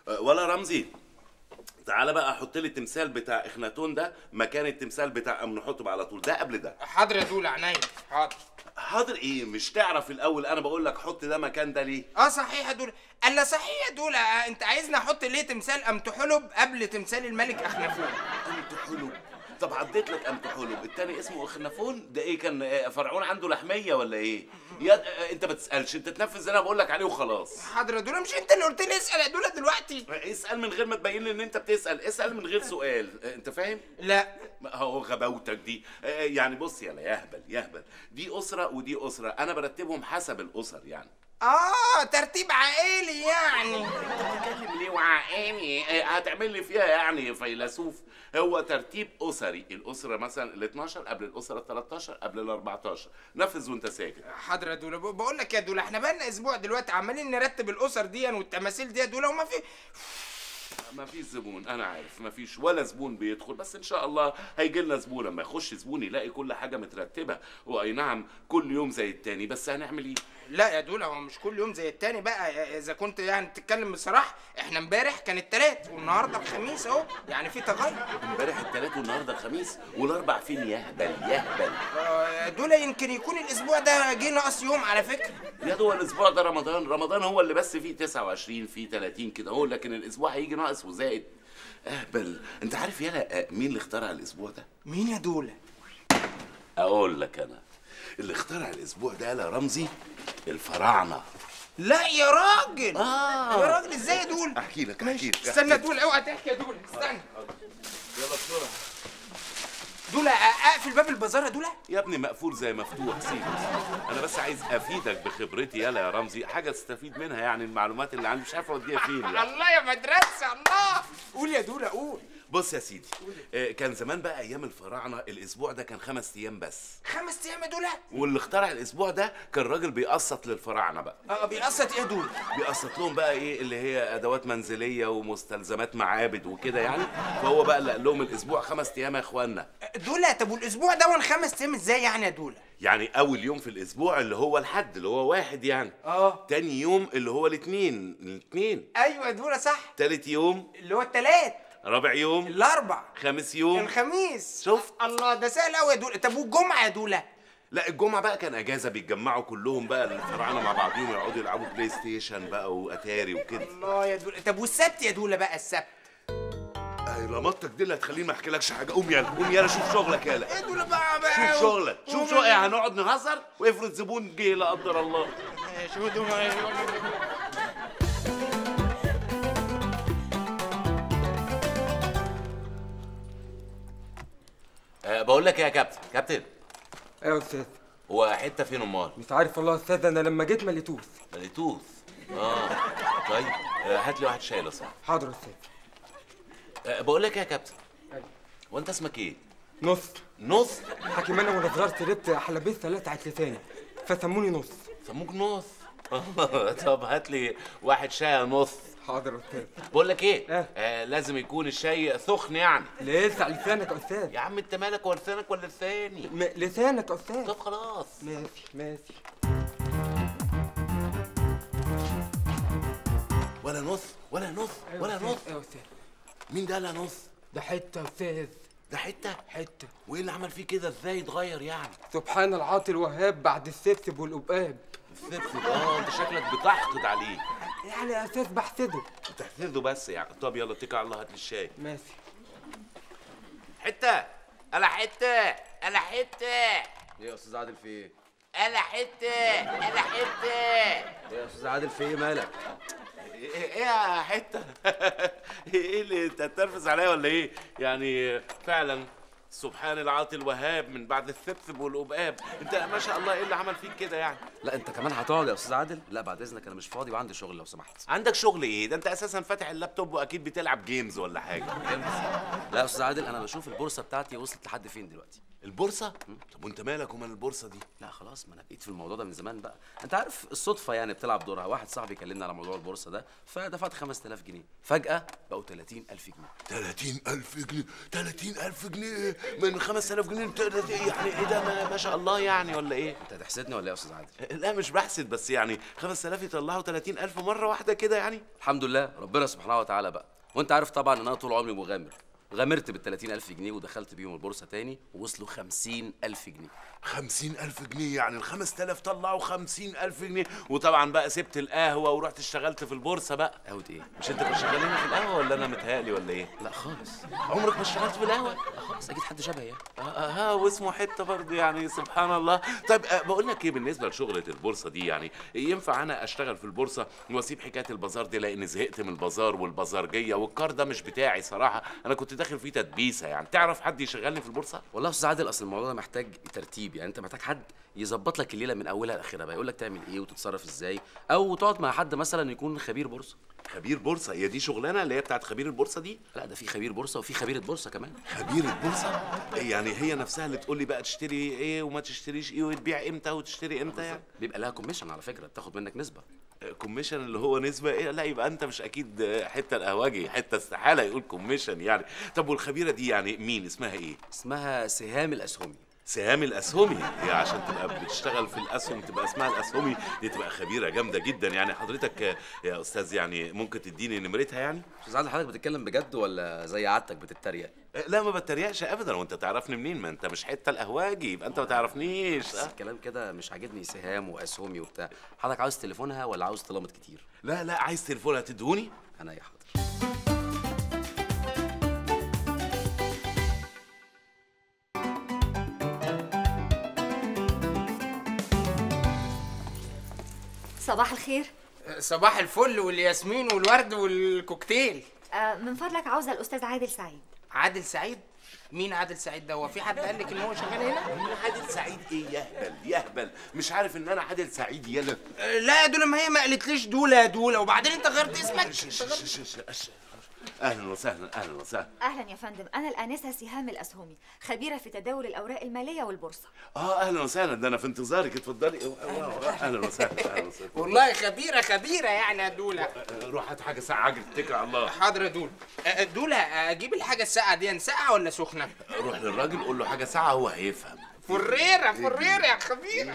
أه، ولا رمزي تعالى بقى حط لي التمثال بتاع اخناتون ده مكان التمثال بتاع امنحتب على طول ده قبل ده حاضر يا دولة عينيا حاضر حاضر ايه مش تعرف الاول انا بقول لك حط ده مكان ده ليه اه صحيح يا دولة الا صحيح يا دولة آه، انت عايزني احط ليه تمثال امتحلب قبل تمثال الملك اخنفون امتحلب طب عديت لك امتحلب التاني اسمه اخنفون ده ايه كان آه، فرعون عنده لحميه ولا ايه يا آه، انت ما تسالش انت تنفذ اللي انا بقول لك عليه وخلاص حاضر يا دولة مش انت اللي قلت لي اسال يا دولة دلوقتي اسال من غير ما تبين لي ان انت بتسال اسال من غير سؤال آه، انت فاهم لا ما هو غباوتك دي آه، يعني بص يلا يهبل يهبل دي اسره ودي اسره انا برتبهم حسب الاسر يعني اه ترتيب عائلي يعني بتتكلم ليه وعقاني آه، هتعمل لي فيها يعني فيلسوف هو ترتيب اسري الاسره مثلا ال 12 قبل الاسره ال 13 قبل ال 14 نفذ وانت ساكت حاضر يا دولة ب- بقول لك يا دولة احنا بقالنا اسبوع دلوقتي عمالين نرتب الاسر دي والتماثيل دي يا دولة وما في ما فيش زبون انا عارف ما فيش ولا زبون بيدخل بس ان شاء الله هيجي لنا زبون لما يخش زبون يلاقي كل حاجه مترتبه واي نعم كل يوم زي التاني بس هنعمل ايه لا يا دولة هو مش كل يوم زي التاني بقى اذا كنت يعني تتكلم بصراحة احنا امبارح كان التلات والنهارده الخميس اهو يعني في تغير امبارح التلات والنهارده الخميس والاربع فين يهبل يهبل آه، دولة يمكن يكون الاسبوع ده جه ناقص يوم على فكرة يا دول الاسبوع ده رمضان رمضان هو اللي بس فيه 29 فيه 30 كده هو لكن الاسبوع هيجي ناقص وزائد اهبل انت عارف يالا آه، مين اللي اخترع الاسبوع ده مين يا دولة اقول لك انا اللي اخترع الاسبوع ده يالا رمزي الفراعنه لا يا راجل آه. يا راجل ازاي يا دولة احكي لك ماشي احكي لك استنى يا دولة اوعى تحكي يا دولة استنى يلا بسرعه دولة آه، اقفل باب البازار يا دولة يا ابني مقفول زي مفتوح سيبه انا بس عايز افيدك بخبرتي يلا يا رمزي حاجه تستفيد منها يعني المعلومات اللي عندي مش عارف اوديها فين يعني. الله يا مدرسة الله قول يا دولة قول بص يا سيدي آه، كان زمان بقى ايام الفراعنه الاسبوع ده كان خمس ايام بس خمس ايام يا دولة واللي اخترع الاسبوع ده كان راجل بيقسط للفراعنه بقى اه بيقسط ايه يا دولة بيقسط لهم بقى ايه اللي هي ادوات منزليه ومستلزمات معابد وكده يعني فهو بقى اللي قال لهم الاسبوع خمس ايام يا اخوانا دولة طب والاسبوع ده وان خمس ايام ازاي يعني يا دولة يعني اول يوم في الاسبوع اللي هو الحد اللي هو واحد يعني اه تاني يوم اللي هو الاثنين الاثنين ايوه يا دولة صح تالت يوم اللي هو التلات رابع يوم الاربع خامس يوم الخميس شفت؟ الله ده سهل قوي يا دولة طب والجمعة يا دولة لا الجمعة بقى كان اجازة بيتجمعوا كلهم بقى الفراعنة مع بعضهم يقعدوا يلعبوا بلاي ستيشن بقى واتاري وكده الله يا دولة طب والسبت يا دولة بقى السبت اي رمضتك دي اللي هتخليني ما احكيلكش حاجة قوم يلا قوم يلا شوف شغلك يلا ايه دولة بقى بقى شوف شغلك شوف شغلك يعني هنقعد نهزر وافرض زبون جه لا قدر الله ماشي ودولة أه بقول لك ايه يا كابتن كابتن ايوه يا استاذ هو حتة فين امال مش عارف والله يا استاذ انا لما جيت ما لقيتوش مليتوث اه طيب آه، هات لي واحد شاي لو سمحت حاضر يا استاذ أه بقول لك ايه يا كابتن أيوة. هو انت اسمك ايه نص نص حكيم انا وانا صغير شربت حلبية ثلاثة لساني فسموني نص سموك نص طب هات لي واحد شاي نص حاضر يا استاذ بقول لك ايه إيه؟ آه لازم يكون الشاي سخن يعني لسه لسانك يا استاذ يا عم انت مالك ولا لسانك ولا لساني م... لسانك يا استاذ طب خلاص ماشي ماشي ولا نص ولا نص أيوة ولا يا نص أستاذ، ايوه يا استاذ مين ده لا نص ده حتة يا استاذ ده حته حتة وايه اللي عمل فيه كده ازاي اتغير يعني سبحان العاطي الوهاب بعد السبسب والقباب السبسب اه انت شكلك بتحقد عليه يعني يا استاذ بحسده بتحسده بس يعني طب يلا اتكل على الله هات لي الشاي ماشي حته انا حته انا حته ايه يا استاذ عادل في ايه؟ انا حته انا حته ايه يا استاذ عادل في ايه مالك؟ ايه إيه يا حته ايه اللي انت هتنرفز عليا ولا ايه يعني فعلا سبحان العاطي الوهاب من بعد الثبثب والقباب انت ما شاء الله ايه اللي عمل فيك كده يعني لا انت كمان هتقعد يا استاذ عادل؟ لا بعد اذنك انا مش فاضي وعندي شغل لو سمحت. عندك شغل ايه ده انت اساسا فاتح اللابتوب واكيد بتلعب جيمز ولا حاجه لا يا استاذ عادل انا بشوف البورصه بتاعتي وصلت لحد فين دلوقتي. البورصه طب وانت مالك ومال البورصه دي لا خلاص ما انا بقيت في الموضوع ده من زمان بقى انت عارف الصدفه يعني بتلعب دورها واحد صاحبي كلمني على موضوع البورصه ده فدفعت 5000 جنيه فجاه بقوا 30000 جنيه 30000 جنيه 30000 جنيه من 5000 جنيه انت- يعني ايه ده ما, ما شاء الله يعني ولا ايه انت هتحسدني ولا ايه يا استاذ عادل لا مش بحسد بس يعني 5000 يطلعوا 30000 مره واحده كده يعني الحمد لله ربنا سبحانه وتعالى بقى وانت عارف طبعا ان انا طول عمري مغامر غامرت بال 30000 جنيه ودخلت بيهم البورصه تاني ووصلوا 50000 جنيه خمسين ألف جنيه يعني الخمس تلاف طلعوا خمسين ألف جنيه وطبعا بقى سبت القهوة ورحت اشتغلت في البورصة بقى قهوه ايه مش انت كنت شغالين في القهوة ولا أنا متهيألي ولا إيه؟ لا خالص عمرك ما اشتغلت في القهوة؟ لا خالص اكيد حد شبهي يعني آه، آه، ها واسمه حته برضه يعني سبحان الله طيب آه، بقول لك ايه بالنسبه لشغله البورصه دي يعني ينفع انا اشتغل في البورصه واسيب حكايه البازار دي لان زهقت من البازار والبازارجيه والكار ده مش بتاعي صراحه انا كنت داخل فيه تدبيسه يعني تعرف حد يشغلني في البورصه والله يا استاذ عادل اصل الموضوع ده محتاج ترتيب يعني انت محتاج حد يظبط لك الليله من اولها لاخرها بقى يقول لك تعمل ايه وتتصرف ازاي او تقعد مع حد مثلا يكون خبير بورصه خبير بورصه هي دي شغلانه اللي هي بتاعت خبير البورصه دي لا ده في خبير بورصه وفي خبيره بورصه كمان خبير البورصه يعني هي نفسها اللي تقول لي بقى تشتري ايه وما تشتريش ايه وتبيع امتى وتشتري امتى يعني بيبقى لها كوميشن على فكره بتاخد منك نسبه كوميشن اللي هو نسبة ايه لا يبقى انت مش اكيد حتة القهوجي حتة استحالة يقول كوميشن يعني طب والخبيرة دي يعني مين اسمها ايه اسمها سهام الاسهمي سهام الاسهمي هي عشان تبقى بتشتغل في الاسهم تبقى اسمها الاسهمي دي تبقى خبيرة جامدة جدا يعني حضرتك يا استاذ يعني ممكن تديني نمرتها يعني استاذ عادل حضرتك بتتكلم بجد ولا زي عادتك بتتريق لا ما بتريقش ابدا وانت تعرفني منين ما انت مش حتة القهواجي يبقى انت ما تعرفنيش بس أه؟ الكلام كده مش عاجبني سهام واسهمي وبتاع حضرتك عاوز تليفونها ولا عاوز طلبات كتير لا لا عايز تليفونها تدهوني انا يا حاضر صباح الخير صباح الفل والياسمين والورد والكوكتيل آه من فضلك عاوزة الأستاذ عادل سعيد عادل سعيد مين عادل سعيد ده هو في حد قال لك ان هو شغال هنا انا عادل سعيد ايه يهبل يهبل مش عارف ان انا عادل سعيد يلا آه، لا يا دولا ما هي ما قالتليش دولا يا دولا وبعدين انت غيرت اسمك ش- ش- ش- ش- ش- اهلا وسهلا اهلا وسهلا أهلا يا فندم أنا الآنسة سهام الأسهمي خبيرة في تداول الأوراق المالية والبورصة اه اهلا وسهلا ده انا في انتظارك اتفضلي اهلا وسهلا اهلا وسهلا والله خبيره خبيره يعني يا دولا آه، روح هات حاجه ساعه عجل اتكل على الله حاضر يا دولا آه، دولا اجيب الحاجه الساقعه دي ساقعه ولا سخنه روح للراجل قول له حاجه ساعه هو هيفهم فريره فريره يا خبيره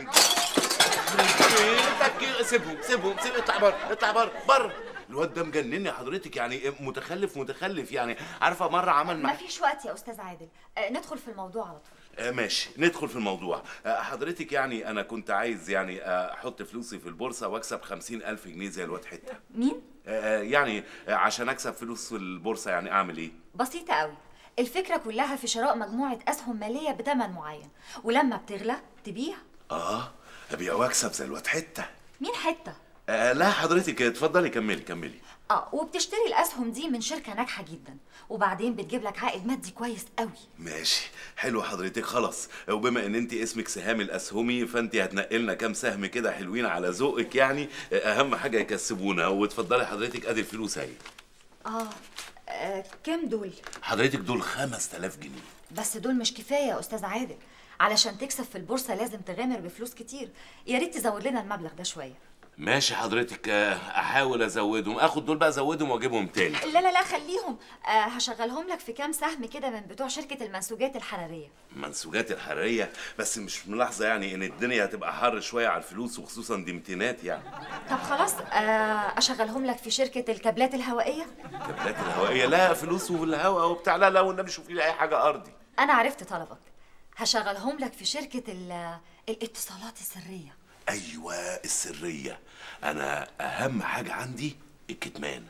إيه، سيبهم سيبهم سيب اطلع بره اطلع بره بره الواد ده مجنني حضرتك يعني متخلف متخلف يعني عارفه مره عمل مع مفيش وقت يا أستاذ عادل آه ندخل في الموضوع على طول آه، ماشي ندخل في الموضوع آه، حضرتك يعني انا كنت عايز يعني آه، احط فلوسي في البورصه واكسب خمسين الف جنيه زي الواد حته مين؟ آه، يعني آه، عشان اكسب فلوس في البورصه يعني اعمل ايه بسيطة قوي الفكرة كلها في شراء مجموعة أسهم مالية بثمن معين ولما بتغلى تبيع اه ابيع واكسب زي الواد حته مين حتة؟ آه لا حضرتك اتفضلي كملي كملي اه وبتشتري الأسهم دي من شركة ناجحة جدا وبعدين بتجيب لك عائد مادي كويس قوي ماشي حلو حضرتك خلاص وبما ان انت اسمك سهام الاسهمي فانت هتنقلنا كام سهم كده حلوين على ذوقك يعني آه، اهم حاجه يكسبونا واتفضلي حضرتك ادي الفلوس اهي آه. اه كام دول؟ حضرتك دول 5000 جنيه بس دول مش كفاية يا أستاذ عادل علشان تكسب في البورصة لازم تغامر بفلوس كتير يا ريت تزود لنا المبلغ ده شوية ماشي حضرتك آه، احاول ازودهم اخد دول بقى ازودهم واجيبهم تاني لا لا لا خليهم آه هشغلهم لك في كام سهم كده من بتوع شركة المنسوجات الحرارية منسوجات الحراريه بس مش ملاحظه يعني ان الدنيا هتبقى حر شويه على الفلوس وخصوصا دي امتينات يعني طب خلاص آه أشغلهم لك في شركة الكابلات الهوائية كابلات الهوائيه لا فلوس والهواء وبتاع لا لا والنبي شوفي لي اي حاجه ارضي أنا عرفت طلبك هشغلهم لك في شركة ال- الاتصالات السرية ايوه السريه انا اهم حاجه عندي الكتمان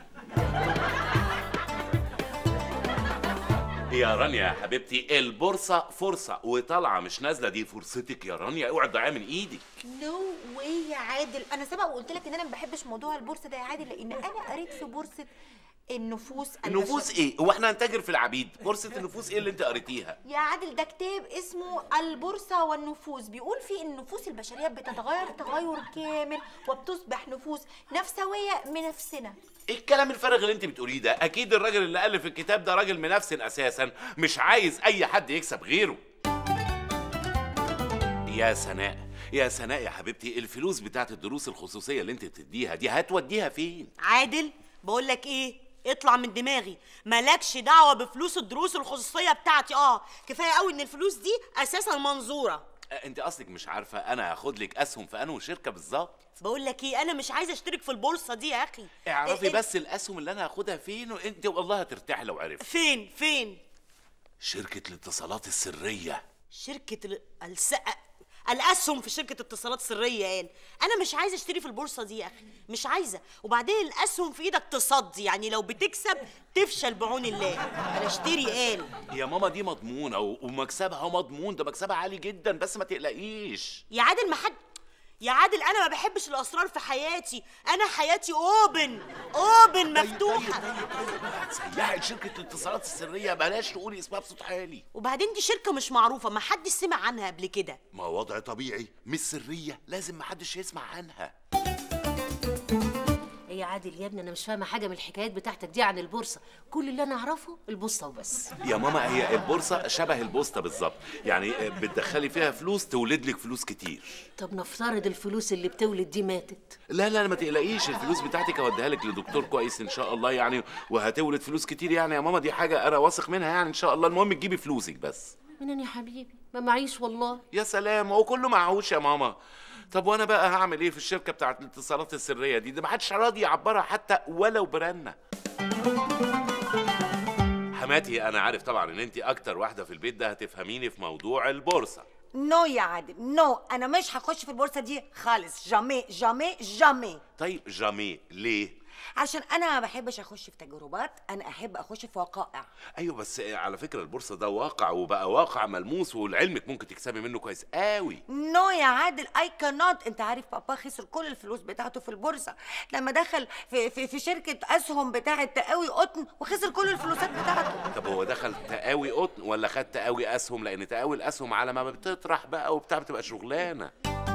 يا رانيا يا حبيبتي البورصه فرصه وطالعه مش نازله دي فرصتك يا رانيا اوعي تضيعيها من ايدك نو واي يا عادل انا سبق وقلت لك ان انا ما بحبش موضوع البورصه ده يا عادل لان انا قريت في بورصه النفوس النفوس البشرية. ايه هو احنا هنتاجر في العبيد بورصه النفوس ايه اللي انت قريتيها يا عادل ده كتاب اسمه البورصه والنفوس بيقول فيه ان النفوس البشريه بتتغير تغير كامل وبتصبح نفوس نفسويه من نفسنا ايه الكلام الفارغ اللي انت بتقوليه ده اكيد الراجل اللي الف الكتاب ده راجل منفسن اساسا مش عايز اي حد يكسب غيره يا سناء يا سناء يا حبيبتي الفلوس بتاعت الدروس الخصوصيه اللي انت بتديها دي هتوديها فين عادل بقول لك ايه اطلع من دماغي مالكش دعوه بفلوس الدروس الخصوصيه بتاعتي اه كفايه قوي ان الفلوس دي اساسا منظوره أه، انت اصلك مش عارفه انا هاخد لك اسهم في انه شركه بالظبط بقول لك ايه انا مش عايزه اشترك في البورصه دي يا اخي اعرفي إيه- بس الاسهم اللي انا هاخدها فين وانت والله هترتاحي لو عرفت فين فين شركه الاتصالات السريه شركه ال... الس... الاسهم في شركه اتصالات سريه قال انا مش عايزه اشتري في البورصه دي يا اخي مش عايزه وبعدين الاسهم في ايدك تصدي يعني لو بتكسب تفشل بعون الله انا اشتري قال يا ماما دي مضمونه و- ومكسبها مضمون ده مكسبها عالي جدا بس ما تقلقيش يا عادل ما حد يا عادل انا ما بحبش الاسرار في حياتي انا حياتي اوبن اوبن مفتوحه هتسيحي شركه الاتصالات السريه بلاش تقولي اسمها بصوت عالي وبعدين دي شركه مش معروفه ما حدش سمع عنها قبل كده ما وضع طبيعي مش سريه لازم محدش يسمع عنها ايه يا عادل يا ابني انا مش فاهمه حاجه من الحكايات بتاعتك دي عن البورصه كل اللي انا اعرفه البورصه وبس يا ماما هي البورصه شبه البوسطه بالظبط يعني بتدخلي فيها فلوس تولد لك فلوس كتير طب نفترض الفلوس اللي بتولد دي ماتت لا لا ما تقلقيش الفلوس بتاعتك اوديها لك لدكتور كويس ان شاء الله يعني وهتولد فلوس كتير يعني يا ماما دي حاجه انا واثق منها يعني ان شاء الله المهم تجيبي فلوسك بس منين يا حبيبي ما معيش والله يا سلام هو كله معهوش يا ماما طب وانا بقى هعمل ايه في الشركه بتاعت الاتصالات السريه دي ده ما حدش راضي يعبرها حتى ولو برنه حماتي انا عارف طبعا ان انت اكتر واحده في البيت ده هتفهميني في موضوع البورصه نو يا عادل نو انا مش هخش في البورصه دي خالص جامي جامي جامي طيب جامي ليه عشان انا ما بحبش اخش في تجربات انا احب اخش في وقائع ايوه بس على فكره البورصه ده واقع وبقى واقع ملموس ولعلمك ممكن تكسبي منه كويس قوي نو يا عادل اي كانوت انت عارف بابا خسر كل الفلوس بتاعته في البورصه لما دخل في في, في شركه اسهم بتاعه تقاوي قطن وخسر كل الفلوسات بتاعته طب هو دخل تقاوي قطن ولا خد تقاوي اسهم لان تقاوي الاسهم على ما بتطرح بقى وبتاع بتبقى شغلانه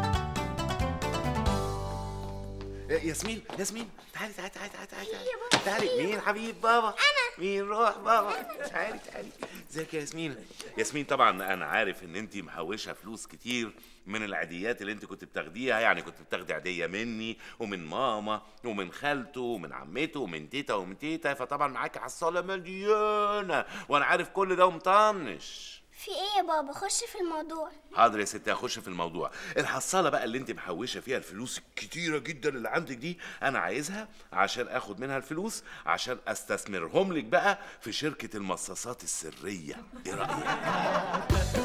إيه، ياسمين ياسمين تعالي تعالي تعالي تعالي تعالي تعالي مين حبيب بابا انا مين روح بابا تعالي تعالي ازيك يا ياسمين ياسمين طبعا انا عارف ان انت محوشه فلوس كتير من العيديات اللي انت كنت بتاخديها يعني كنت بتاخدي عيديه مني ومن ماما ومن خالته ومن عمته ومن تيتا ومن تيتا فطبعا معاكي حصاله مليانه وانا عارف كل ده ومطنش في ايه يا بابا خش في الموضوع حاضر يا ستي هخش في الموضوع الحصاله بقى اللي انت محوشه فيها الفلوس الكتيره جدا اللي عندك دي انا عايزها عشان اخد منها الفلوس عشان استثمرهم لك بقى في شركه المصاصات السريه ايه رايك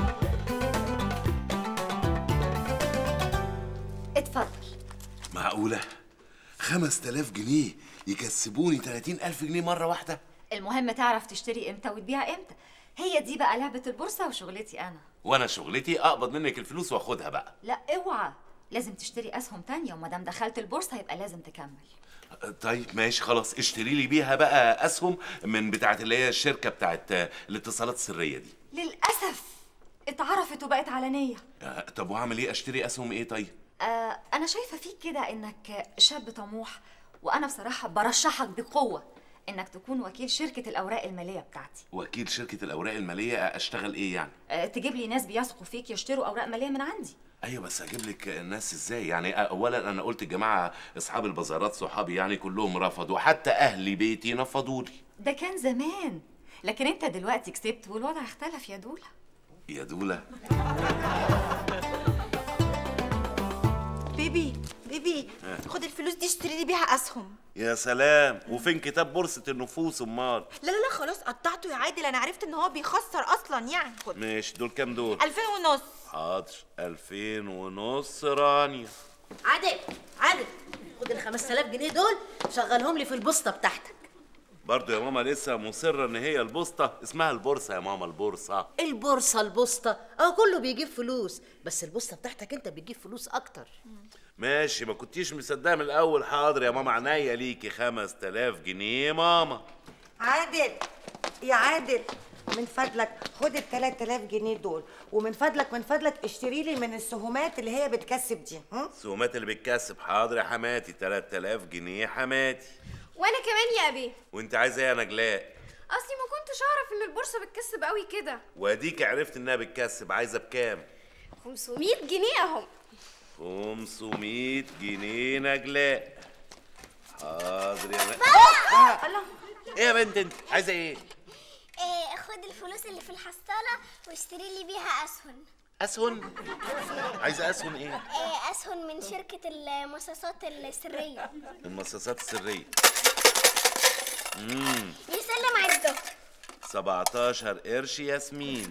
اتفضل معقوله 5000 جنيه يكسبوني 30000 جنيه مره واحده المهم تعرف تشتري امتى وتبيع امتى هي دي بقى لعبة البورصة وشغلتي أنا وانا شغلتي اقبض منك الفلوس واخدها بقى لا اوعى لازم تشتري أسهم تانية ومادام دخلت البورصة يبقى لازم تكمل طيب ماشي خلاص اشتري لي بيها بقى اسهم من بتاعت اللي هي الشركه بتاعت الاتصالات السريه دي للأسف اتعرفت وبقت علنية آه، طب واعمل ايه اشتري اسهم ايه طيب آه أنا شايفة فيك كده إنك شاب طموح وأنا بصراحة برشحك بقوة إنك تكون وكيل شركة الأوراق المالية بتاعتي وكيل شركه الاوراق الماليه اشتغل ايه يعني آه تجيب لي ناس بيثقوا فيك يشتروا أوراق مالية من عندي ايوه بس هجيب لك الناس ازاي يعني اولا انا قلت الجماعه اصحاب البازارات صحابي يعني كلهم رفضوا حتى اهل بيتي نفضوا لي ده كان زمان لكن انت دلوقتي كسبت والوضع اختلف يا دولة يا دوله بيبي بيبي خد الفلوس دي اشتري لي بيها اسهم يا سلام وفين كتاب بورصه النفوس امال لا لا لا خلاص قطعته يا عادل انا عرفت ان هو بيخسر اصلا يعني خد ماشي دول كام دول 2000 ونص حاضر 2000 ونص رانيا عادل عادل خد ال 5000 جنيه دول شغلهم لي في البوسطه بتاعتك برضو يا ماما لسه مصره ان هي البوسطه اسمها البورصه يا ماما البورصه البورصه البوسطه اه كله بيجيب فلوس بس البوسطه بتاعتك انت بتجيب فلوس اكتر ماشي ما كنتيش مصدقه من الاول حاضر يا ماما عينيا ليكي 5000 جنيه ماما عادل يا عادل من فضلك خد ال 3000 جنيه دول ومن فضلك من فضلك اشتري لي من السهومات اللي هي بتكسب دي ها السهومات اللي بتكسب حاضر يا حماتي 3000 جنيه يا حماتي وانا كمان يا ابي وانت عايزه ايه يا نجلاء اصلي ما كنتش اعرف ان البورصه بتكسب قوي كده واديك عرفت انها بتكسب عايزه بكام 500 جنيه اهم 500 جنيه نجلاء حاضر يا م... الله ايه يا بنت انت عايزه ايه إيه خد الفلوس اللي في الحصالة واشتري لي بيها أسهم اسهم عايزه اسهم ايه إيه أسهم من شركة المصاصات السرية المصاصات السريه امم يسلم على الدكتور 17 قرش ياسمين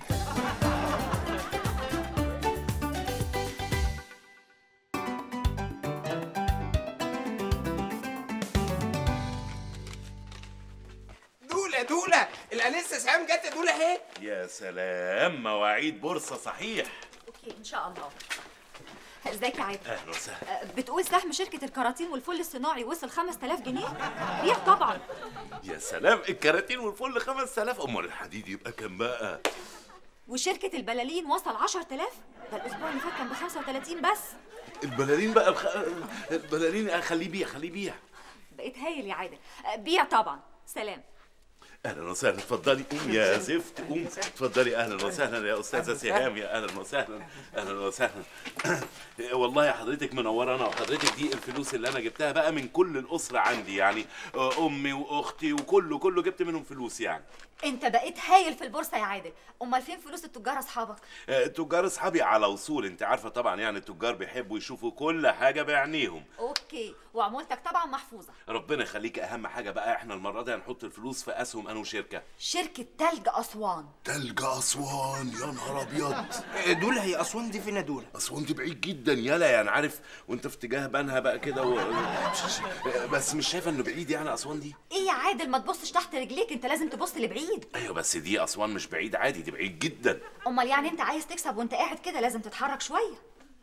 دولة دولة الأنسة سهام جت دولة اهي يا سلام مواعيد بورصه صحيح اوكي ان شاء الله ازيك يا عادل اهلا وسهلا أه، بتقول سهم شركة الكراتين والفل الصناعي وصل 5000 جنيه؟ بيع طبعا يا سلام الكراتين والفل 5000 امال الحديد يبقى كام بقى وشركة البلالين وصل 10000 ده الأسبوع اللي فات كان ب 35 بس البلالين بقى بخ... البلالين خليه بيع خليه بيع بقيت هايل يا عادل أه، بيع طبعا سلام اهلا وسهلا اتفضلي قوم يا زفت قوم اتفضلي اهلا وسهلا يا استاذه سهام يا اهلا وسهلا اهلا وسهلا والله يا حضرتك منوره انا وحضرتك دي الفلوس اللي انا جبتها بقى من كل الاسره عندي يعني آه، امي واختي وكله كله جبت منهم فلوس يعني انت بقيت هايل في البورصة يا عادل امال فين فلوس التجار اصحابك آه، التجار اصحابي على وصول انت عارفه طبعا يعني التجار بيحبوا يشوفوا كل حاجه بعينيهم اوكي وعمولتك طبعا محفوظة ربنا يخليك اهم حاجه بقى احنا المره دي هنحط الفلوس في اسهم انا وشركه شركة تلج أسوان تلج أسوان يا نهار أبيض إيه دولة هي أسوان دي فين دولة أسوان دي بعيد جدا يالا يعني عارف وانت في اتجاه بنها بقى كده و... بس مش شايفه انه بعيد يعني اسوان دي ايه يا عادل ما تبصش تحت رجليك انت لازم تبص لبعيد ايوه بس دي اسوان مش بعيد عادي دي بعيد جدا امال يعني انت عايز تكسب وانت قاعد كده لازم تتحرك شوية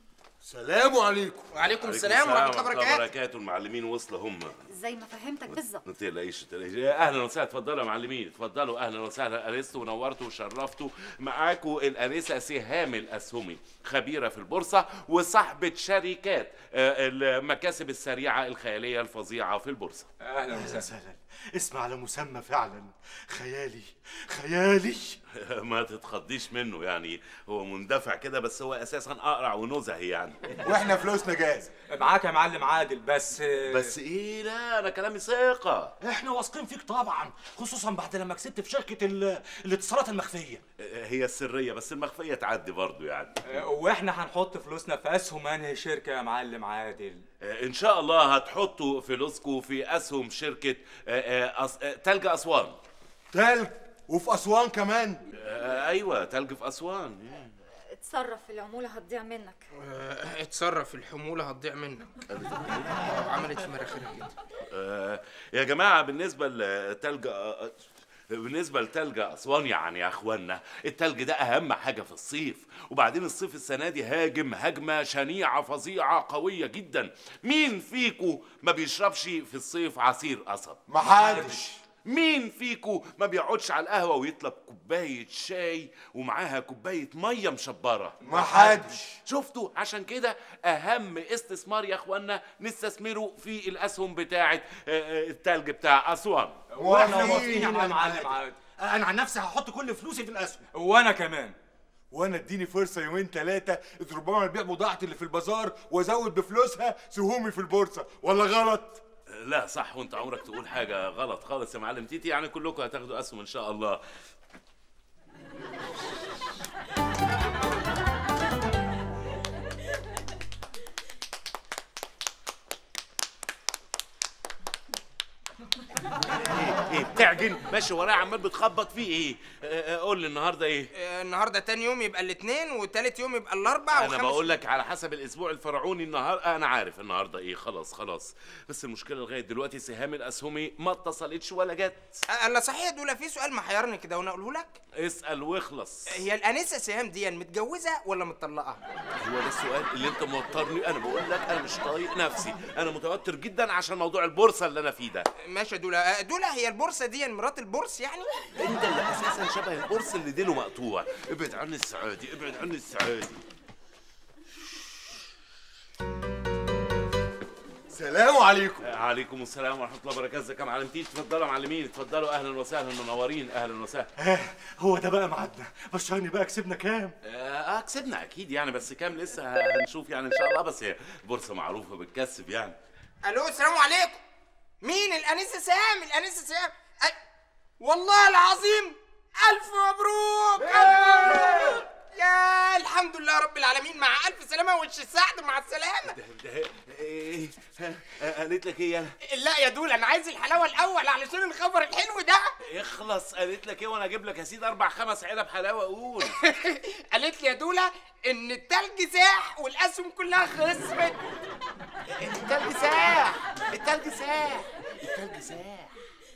سلام عليكم وعليكم السلام ورحمة الله وبركاته وبركاته المعلمين وصلوا هم زي ما فهمتك بالظبط ما تقلقيش ما تقلقيش اهلا وسهلا اتفضلوا يا معلمين اتفضلوا اهلا وسهلا انستوا ونورتوا وشرفتوا معاكم الانسه سهام الاسهمي خبيره في البورصه وصاحبه شركات آه، المكاسب السريعه الخياليه الفظيعه في البورصه اهلا وسهلا اسم على مسمى فعلا خيالي خيالي ما تتخضيش منه يعني هو مندفع كده بس هو اساسا اقرع ونزهي يعني واحنا فلوسنا جاهزه معاك يا معلم عادل بس بس ايه لا انا كلامي ثقه احنا واثقين فيك طبعا خصوصا بعد لما كسبت في شركه ال- الاتصالات المخفيه هي السريه بس المخفيه تعدي برضو يعني واحنا هنحط فلوسنا في اسهم انهي شركه يا معلم عادل ان شاء الله هتحطوا فلوسكم في اسهم شركه آه، آه، أس- آه، تلج اسوان تلج وفي اسوان كمان آه، ايوه تلج في اسوان اتصرف العمولة هتضيع منك آه، اتصرف الحمولة هتضيع منك آه، عملت في مناخيرها كده آه، يا جماعه بالنسبه لتلج آه، بالنسبة لتلج أسوان يعني يا أخوانا التلج ده أهم حاجة في الصيف وبعدين الصيف السنة دي هاجم هجمة شنيعة فظيعة قوية جدا مين فيكو ما بيشربش في الصيف عصير قصب محدش مين فيكو ما بيقعدش على القهوة ويطلب كوباية شاي ومعاها كوباية مية مشبرة محدش شفتوا عشان كده أهم استثمار يا أخوانا نستثمره في الأسهم بتاعة آه، آه، التلج بتاع أسوان واحنا موافقين يا معلم عادل انا عن نفسي هحط كل فلوسي في الاسهم وانا كمان وانا اديني فرصه يومين ثلاثه اذ ربما ابيع بضاعتي اللي في البازار وازود بفلوسها سهومي في البورصه ولا غلط لا صح وانت عمرك تقول حاجة غلط خالص يا معلم تيتي يعني كلكم هتاخدوا أسهم إن شاء الله ايه ايه بتعجن ماشي ورايا عمال بتخبط فيه ايه آه، آه، قول لي النهارده ايه آه، النهارده تاني يوم يبقى الاثنين وتالت يوم يبقى الاربع انا وخامس بقول لك على حسب الاسبوع الفرعوني النهار انا عارف النهارده ايه خلاص خلاص بس المشكله لغايه دلوقتي سهام الاسهمي ما اتصلتش ولا جت آه، الا صحيح دول في سؤال محيرني كده وانا اقوله لك اسال واخلص هي الانسه سهام دي متجوزه ولا مطلقه هو ده السؤال اللي انت موترني انا بقول لك انا مش طايق نفسي انا متوتر جدا عشان موضوع البورصه اللي انا فيه ده ماشي يا دولا آه، دولا هي البورصه دي مرات البورس يعني انت اللي اساسا شبه البورصه اللي ديله مقطوع ابعد عني السعادي ابعد عني السعادي سلام عليكم عليكم السلام ورحمه الله وبركاته ازيك يا معلمتين اتفضلوا يا معلمين اتفضلوا اهلا وسهلا منورين اهلا وسهلا هو ده بقى ميعادنا بشرني بقى كسبنا كام اه كسبنا اكيد يعني بس كام لسه هنشوف يعني ان شاء الله بس هي البورصه معروفه بتكسب يعني الو السلام عليكم مين الانسه سام الانسه سام أي... والله العظيم الف مبروك الف مبروك يا الحمد لله رب العالمين مع الف سلامه وش السعد مع السلامه ده ايه ها، ها، قالت لك ايه انا لا يا دول انا عايز الحلاوه الاول علشان الخبر الحلو ده اخلص قالت لك ايه وانا اجيب لك يا سيدي اربع خمس علب حلاوه قول قالت لي يا دولا ان التلج ساح والاسهم كلها خسرت التلج ساح التلج ساح التلج ساح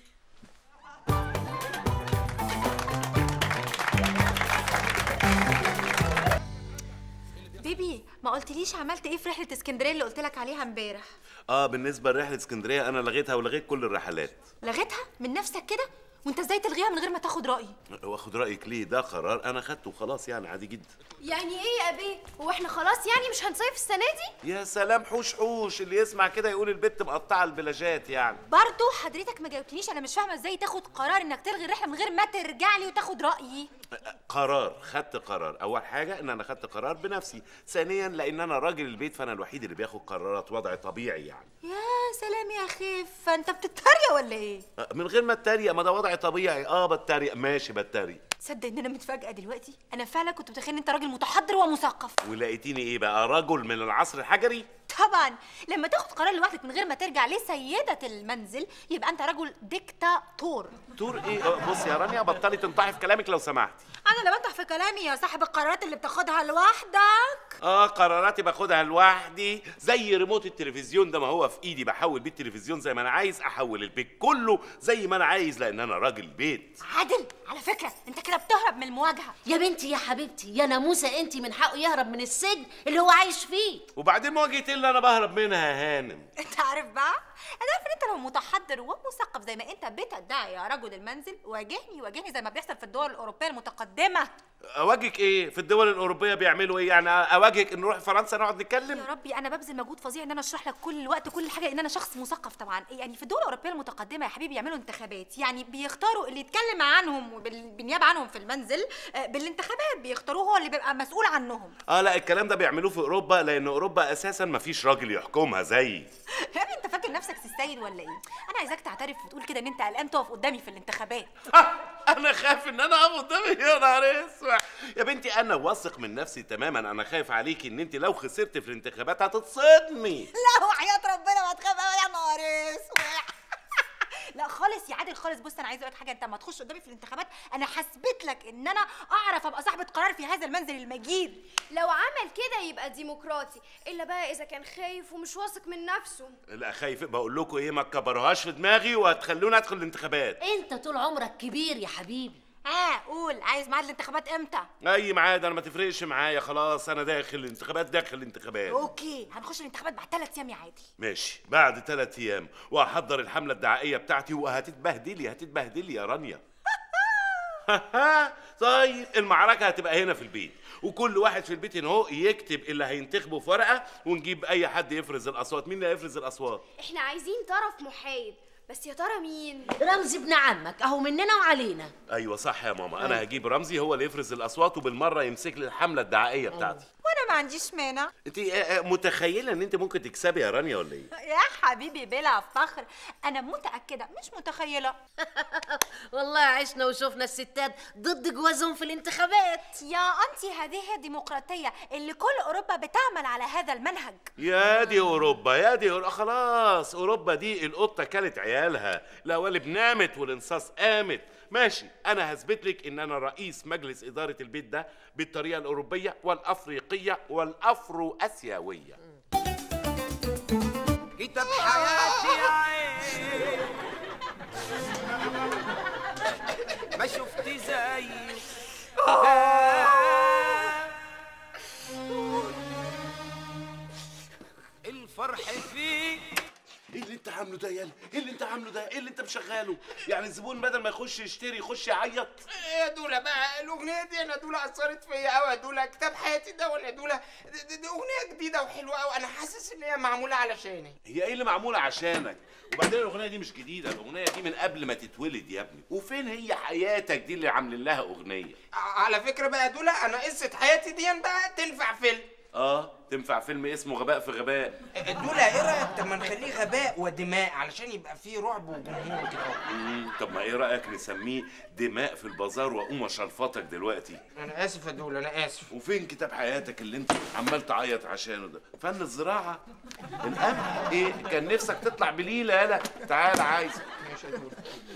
بيبي ما قلتليش عملت ايه في رحله اسكندريه اللي قلت لك عليها امبارح اه بالنسبه لرحله اسكندريه انا لغيتها ولغيت كل الرحلات لغيتها من نفسك كده وانت ازاي تلغيها من غير ما تاخد رايي واخد رايك ليه ده قرار انا خدته وخلاص يعني عادي جدا يعني ايه يا ابي هو احنا خلاص يعني مش هنصيف السنه دي يا سلام حوش حوش اللي يسمع كده يقول البت مقطعه البلاجات يعني برضو حضرتك ما جاوبتنيش انا مش فاهمه ازاي تاخد قرار انك تلغي الرحله من غير ما ترجع لي وتاخد رايي قرار خدت قرار اول حاجه ان انا خدت قرار بنفسي ثانيا لان انا راجل البيت فانا الوحيد اللي بياخد قرارات وضع طبيعي يعني يا سلام يا خف انت بتتريق ولا ايه من غير ما اتريق ما ده وضع طبيعي اه بتريق ماشي بتريق تصدق ان انا متفاجئه دلوقتي انا فعلا كنت متخيل ان انت راجل متحضر ومثقف ولقيتيني ايه بقى رجل من العصر الحجري طبعا لما تاخد قرار لوحدك من غير ما ترجع لسيده المنزل يبقى انت رجل ديكتاتور دور ايه آه، بصي يا رانيا بطلي تنطحي في كلامك لو سمحتي انا اللي بنطح في كلامي يا صاحب القرارات اللي بتاخدها لوحدك اه قراراتي باخدها لوحدي زي ريموت التلفزيون ده ما هو في ايدي بحول بيه التلفزيون زي ما انا عايز احول البيت كله زي ما انا عايز لان انا راجل بيت عادل على فكره انت كده بتهرب من المواجهه يا بنتي يا حبيبتي يا ناموسه انت من حقه يهرب من السجن اللي هو عايش فيه وبعدين مواجهه إيه اللي انا بهرب منها يا هانم انت عارف بقى انا عارف ان انت لو متحضر ومثقف زي ما انت بتدعي يا رجل المنزل واجهني واجهني زي ما بيحصل في الدول الاوروبيه المتقدمه اواجهك ايه في الدول الاوروبيه بيعملوا ايه يعني اواجهك ان نروح فرنسا نقعد نتكلم يا ربي انا ببذل مجهود فظيع ان انا اشرح لك كل الوقت كل حاجه ان انا شخص مثقف طبعا يعني في الدول الاوروبيه المتقدمه يا حبيبي يعملوا انتخابات يعني بيختاروا اللي يتكلم عنهم وبال- بالنيابه عنهم في المنزل آه، بالانتخابات بيختاروه هو اللي بيبقى مسؤول عنهم اه لا الكلام ده بيعملوه في اوروبا لان اوروبا اساسا ما فيش راجل يحكمها زيي يا ابني انت فاكر نفسك السيد ولا ايه انا عايزاك تعترف وتقول كده ان انت قلقان تقف قدامي في الانتخابات انا خايف ان انا اقف قدامي يا نهار اسود يا بنتي انا واثق من نفسي تماما انا خايف عليكي ان انت لو خسرت في الانتخابات هتتصدمي لا وحياة ربنا ما تخاف قوي يا نهار اسود لا خالص يا عادل خالص بص انا عايزه اقول لك حاجه انت ما تخش قدامي في الانتخابات انا هثبت لك ان انا اعرف ابقى صاحبه قرار في هذا المنزل المجيد لو عمل كده يبقى ديمقراطي الا بقى اذا كان خايف ومش واثق من نفسه لا خايف بقول لكم ايه ما تكبروهاش في دماغي وهتخلوني ادخل الانتخابات انت طول عمرك كبير يا حبيبي اه قول عايز ميعاد الانتخابات امتى اي ميعاد انا ما تفرقش معايا خلاص انا داخل الانتخابات داخل الانتخابات اوكي هنخش الانتخابات بعد ثلاث ايام يا عادل ماشي بعد ثلاث ايام وهحضر الحمله الدعائيه بتاعتي وهتتبهدلي هتتبهدلي يا رانيا طيب المعركه هتبقى هنا في البيت وكل واحد في البيت هنا هو يكتب اللي هينتخبه في ورقه ونجيب اي حد يفرز الاصوات مين اللي هيفرز الاصوات احنا عايزين طرف محايد بس يا ترى مين رمزي ابن عمك اهو مننا وعلينا ايوه صح يا ماما انا هجيب رمزي هو اللي يفرز الاصوات وبالمره يمسك لي الحمله الدعائيه بتاعتي وانا ما عنديش مانع انت آه، آه، متخيله ان انت ممكن تكسبي يا رانيا ولا ايه يا حبيبي بلا فخر انا متاكده مش متخيله والله عشنا وشفنا الستات ضد جوازهم في الانتخابات يا انتي هذه هي الديمقراطيه اللي كل اوروبا بتعمل على هذا المنهج يا دي اوروبا يا دي أوروبا. خلاص اوروبا دي القطه كلت عيالها القوالب نامت والانصاص قامت ماشي انا هثبت لك ان انا رئيس مجلس اداره البيت ده بالطريقه الاوروبيه والافريقيه والافرو اسيويه كتاب حياتي يا عين ما شفت زيه الفرح فيه ايه اللي انت عامله ده يالا ايه اللي انت عامله ده ايه اللي انت مشغله يعني الزبون بدل ما يخش يشتري يخش يعيط يا دولا بقى الاغنيه دي انا دولا اثرت فيا قوي يا دولا كتاب حياتي ده ولا دولا دي, دي, دي اغنيه جديده وحلوه قوي انا حاسس ان هي معموله علشاني هي ايه اللي معموله عشانك وبعدين الاغنيه دي مش جديده الاغنيه دي من قبل ما تتولد يا ابني وفين هي حياتك دي اللي عاملين لها اغنيه ع- على فكره بقى يا دولا انا قصه حياتي دي بقى تنفع فيلم اه تنفع فيلم اسمه غباء في غباء دولا ايه رايك طب ما نخليه غباء ودماء علشان يبقى فيه رعب وجمهور كده أهو. مم، طب ما ايه رايك نسميه دماء في البازار واقوم اشلفطك دلوقتي انا اسف يا دولا انا اسف وفين كتاب حياتك اللي انت عمال تعيط عشانه ده فن الزراعه القمح ايه كان نفسك تطلع بليله يالا تعال عايز ماشي يا دولا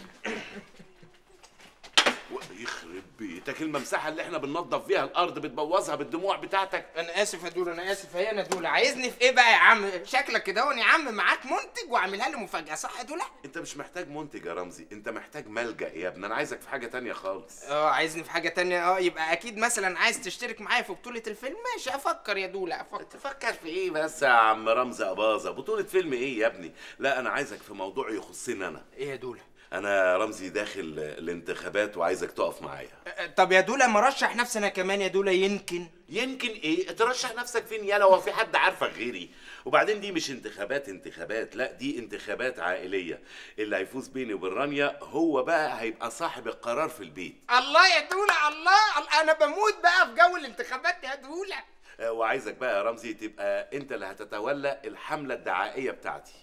يخرب بيتك الممسحه اللي احنا بننظف فيها الارض بتبوظها بالدموع بتاعتك انا اسف يا دولا انا اسف هي انا دولا عايزني في ايه بقى يا عم شكلك كده يا عم معاك منتج وعاملها لي مفاجاه صح يا دولا انت مش محتاج منتج يا رمزي انت محتاج ملجأ يا ابني انا عايزك في حاجه تانية خالص اه عايزني في حاجه تانية اه يبقى اكيد مثلا عايز تشترك معايا في بطوله الفيلم ماشي افكر يا دولا افكر تفكر في ايه بس يا عم رمزي اباظه بطوله فيلم ايه يا ابني لا انا عايزك في موضوع يخصني انا ايه يا دولا انا رمزي داخل الانتخابات وعايزك تقف معايا آه، طب يا دولا ما رشح نفسي انا كمان يا دولا يمكن يمكن ايه ترشح نفسك فين يالا هو في حد عارفك غيري وبعدين دي مش انتخابات انتخابات لا دي انتخابات عائليه اللي هيفوز بيني وبين رانيا هو بقى هيبقى صاحب القرار في البيت الله يا دولا الله الله، انا بموت بقى في جو الانتخابات يا دولا آه، وعايزك بقى يا رمزي تبقى انت اللي هتتولى الحمله الدعائيه بتاعتي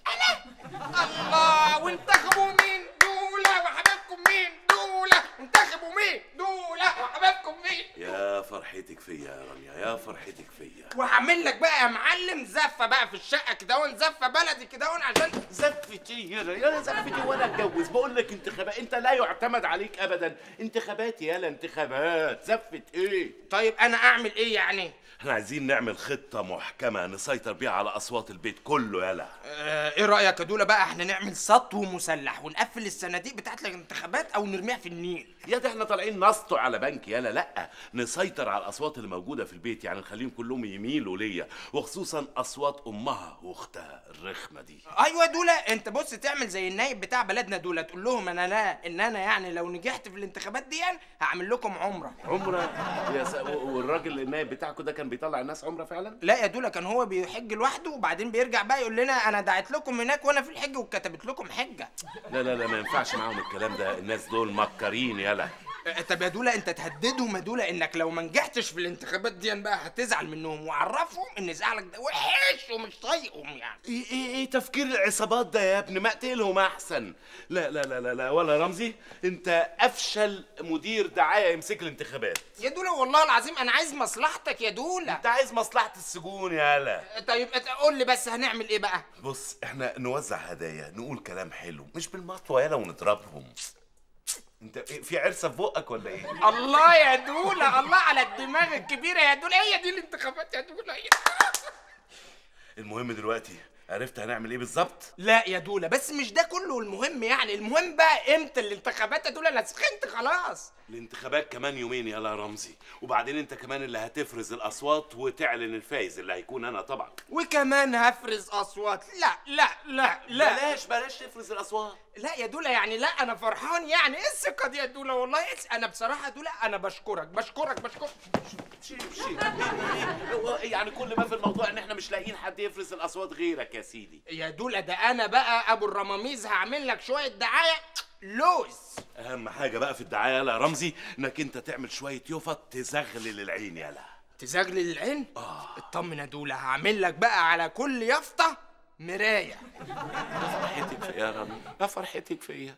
الله وانتخبوا مين دولا وحبايبكم مين دولا انتخبوا مين دولا وحبايبكم مين يا فرحتك فيا يا رانيا يا فرحتك فيا وهعمل لك بقى يا معلم زفه بقى في الشقه كده وان زفه بلدي كده وان عشان زفتي يالا يالا زفتي وانا اتجوز بقول لك انتخابات انت لا يعتمد عليك ابدا انتخابات يالا انتخابات زفت ايه طيب انا اعمل ايه يعني احنا عايزين نعمل خطه محكمه نسيطر بيها على اصوات البيت كله يالا آه ايه رايك يا دولا بقى احنا نعمل سطو مسلح ونقفل الصناديق بتاعت الانتخابات او نرميها في النيل يا ده احنا طالعين نسطو على بنك يالا لا نسيطر على الاصوات اللي موجوده في البيت يعني نخليهم كلهم يميلوا ليا وخصوصا اصوات امها واختها الرخمه دي ايوه يا دولا انت بص تعمل زي النايب بتاع بلدنا دولا تقول لهم انا لا ان انا يعني لو نجحت في الانتخابات دي هعمل لكم عمره عمره يا س... والراجل النائب بتاعكم ده كان بيطلع الناس عمره فعلا لا يا دولا كان هو بيحج لوحده وبعدين بيرجع بقى يقول لنا انا دعيت لكم هناك وانا في الحج وكتبت لكم حجه لا لا لا ما ينفعش معاهم الكلام ده الناس دول مكرين يالا آه، طب يا دولا انت تهددهم يا دولا انك لو ما نجحتش في الانتخابات دي بقى هتزعل منهم وعرفهم ان زعلك ده وحش ومش طايقهم يعني ايه ايه ايه تفكير العصابات ده يا ابني ما اقتلهم احسن لا لا لا لا, لا ولا رمزي انت افشل مدير دعايه يمسك الانتخابات يا دولا والله العظيم انا عايز مصلحتك يا دولا انت عايز مصلحه السجون يالا طيب ات- قول لي بس هنعمل ايه بقى بص احنا نوزع هدايا نقول كلام حلو مش بالمطوه يالا ونضربهم انت إيه، في عرسه في بقك ولا ايه الله يا دولا الله على الدماغ الكبيره يا دولا هي دي الانتخابات يا دولا هي. المهم دلوقتي عرفت هنعمل ايه بالظبط لا يا دولا بس مش ده كله المهم يعني المهم بقى امتى الانتخابات يا دولا انا سخنت خلاص الانتخابات كمان يومين يا رمزي وبعدين انت كمان اللي هتفرز الاصوات وتعلن الفايز اللي هيكون انا طبعا وكمان هفرز اصوات لا لا لا لا بلاش بلاش تفرز الاصوات لا يا دولا يعني لا انا فرحان يعني ايه الثقه دي يا دولا والله إيه انا بصراحه يا دولا انا بشكرك بشكرك بشكرك شيء شيء هو يعني كل ما في الموضوع ان احنا مش لاقيين حد يفرز الاصوات غيرك يا سيدي يا دولا ده انا بقى ابو الرماميز هعمل لك شويه دعايه لوز اهم حاجه بقى في الدعايه يا رمزي انك انت تعمل شويه يفط تزغلل العين يالا تزغلل العين اه اطمن يا دولا هعمل لك بقى على كل يافطه مرايه يا فرحتك فيا يا رمزي يا فرحتك فيا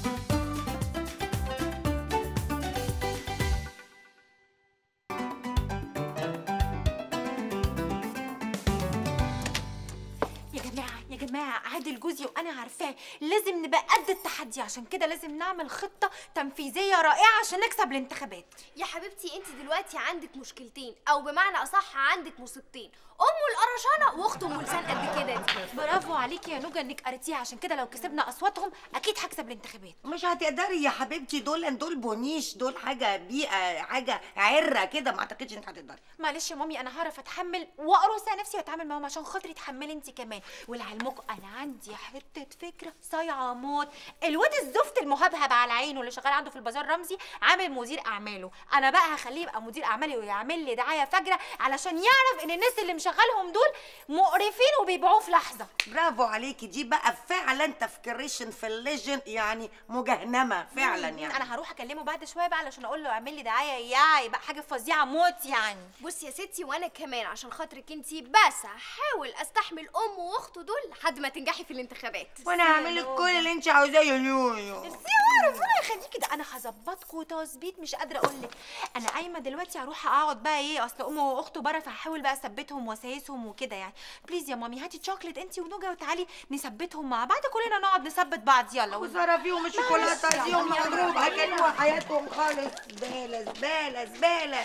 يا جماعة يا جماعة عادل جوزي وأنا عارفاه لازم نبقى قد التحدي عشان كده لازم نعمل خطة تنفيذية رائعة عشان نكسب الانتخابات يا حبيبتي انت دلوقتي عندك مشكلتين او بمعنى اصح عندك مصيبتين امه القرشانه واخته ام لسان قد كده دي برافو عليكي يا نوجا انك قريتيها عشان كده لو كسبنا اصواتهم اكيد هكسب الانتخابات مش هتقدري يا حبيبتي دول دول بونيش دول حاجه بيئه حاجه عره كده ما اعتقدش انك هتقدري معلش يا مامي انا هعرف اتحمل واقرص على نفسي واتعامل معاهم عشان خاطري تحملي انت كمان ولعلمكم انا عندي حته حته فكره صايعه موت الواد الزفت المهبهب على عينه اللي شغال عنده في البازار رمزي عامل مدير اعماله انا بقى هخليه يبقى مدير اعمالي ويعمل لي دعايه فجره علشان يعرف ان الناس اللي مشغلهم دول مقرفين وبيبيعوه في لحظه برافو عليكي دي بقى فعلا تفكيريشن في الليجن يعني مجهنمه فعلا مم، يعني انا هروح اكلمه بعد شويه بقى علشان اقول له اعمل لي دعايه يا يبقى حاجه فظيعه موت يعني بصي يا ستي وانا كمان عشان خاطرك انتي بس هحاول استحمل ام واخته دول لحد ما تنجحي في الانتخابات وانا هعمل لك كل اللي انت عاوزاه يا يويو يا ربنا يخليكي ده انا هظبطكوا تظبيط مش قادره اقول لك انا قايمه دلوقتي هروح اقعد بقى ايه اصل امه واخته بره فهحاول بقى اثبتهم واسايسهم وكده يعني بليز يا مامي هاتي تشوكلت انت ونوجا وتعالي نثبتهم مع بعض كلنا نقعد نثبت بعض يلا وزاره فيهم الشوكولاته معلش يا ديهم مامي، يلا. مضروب هكلوا حياتهم خالص زباله زباله زباله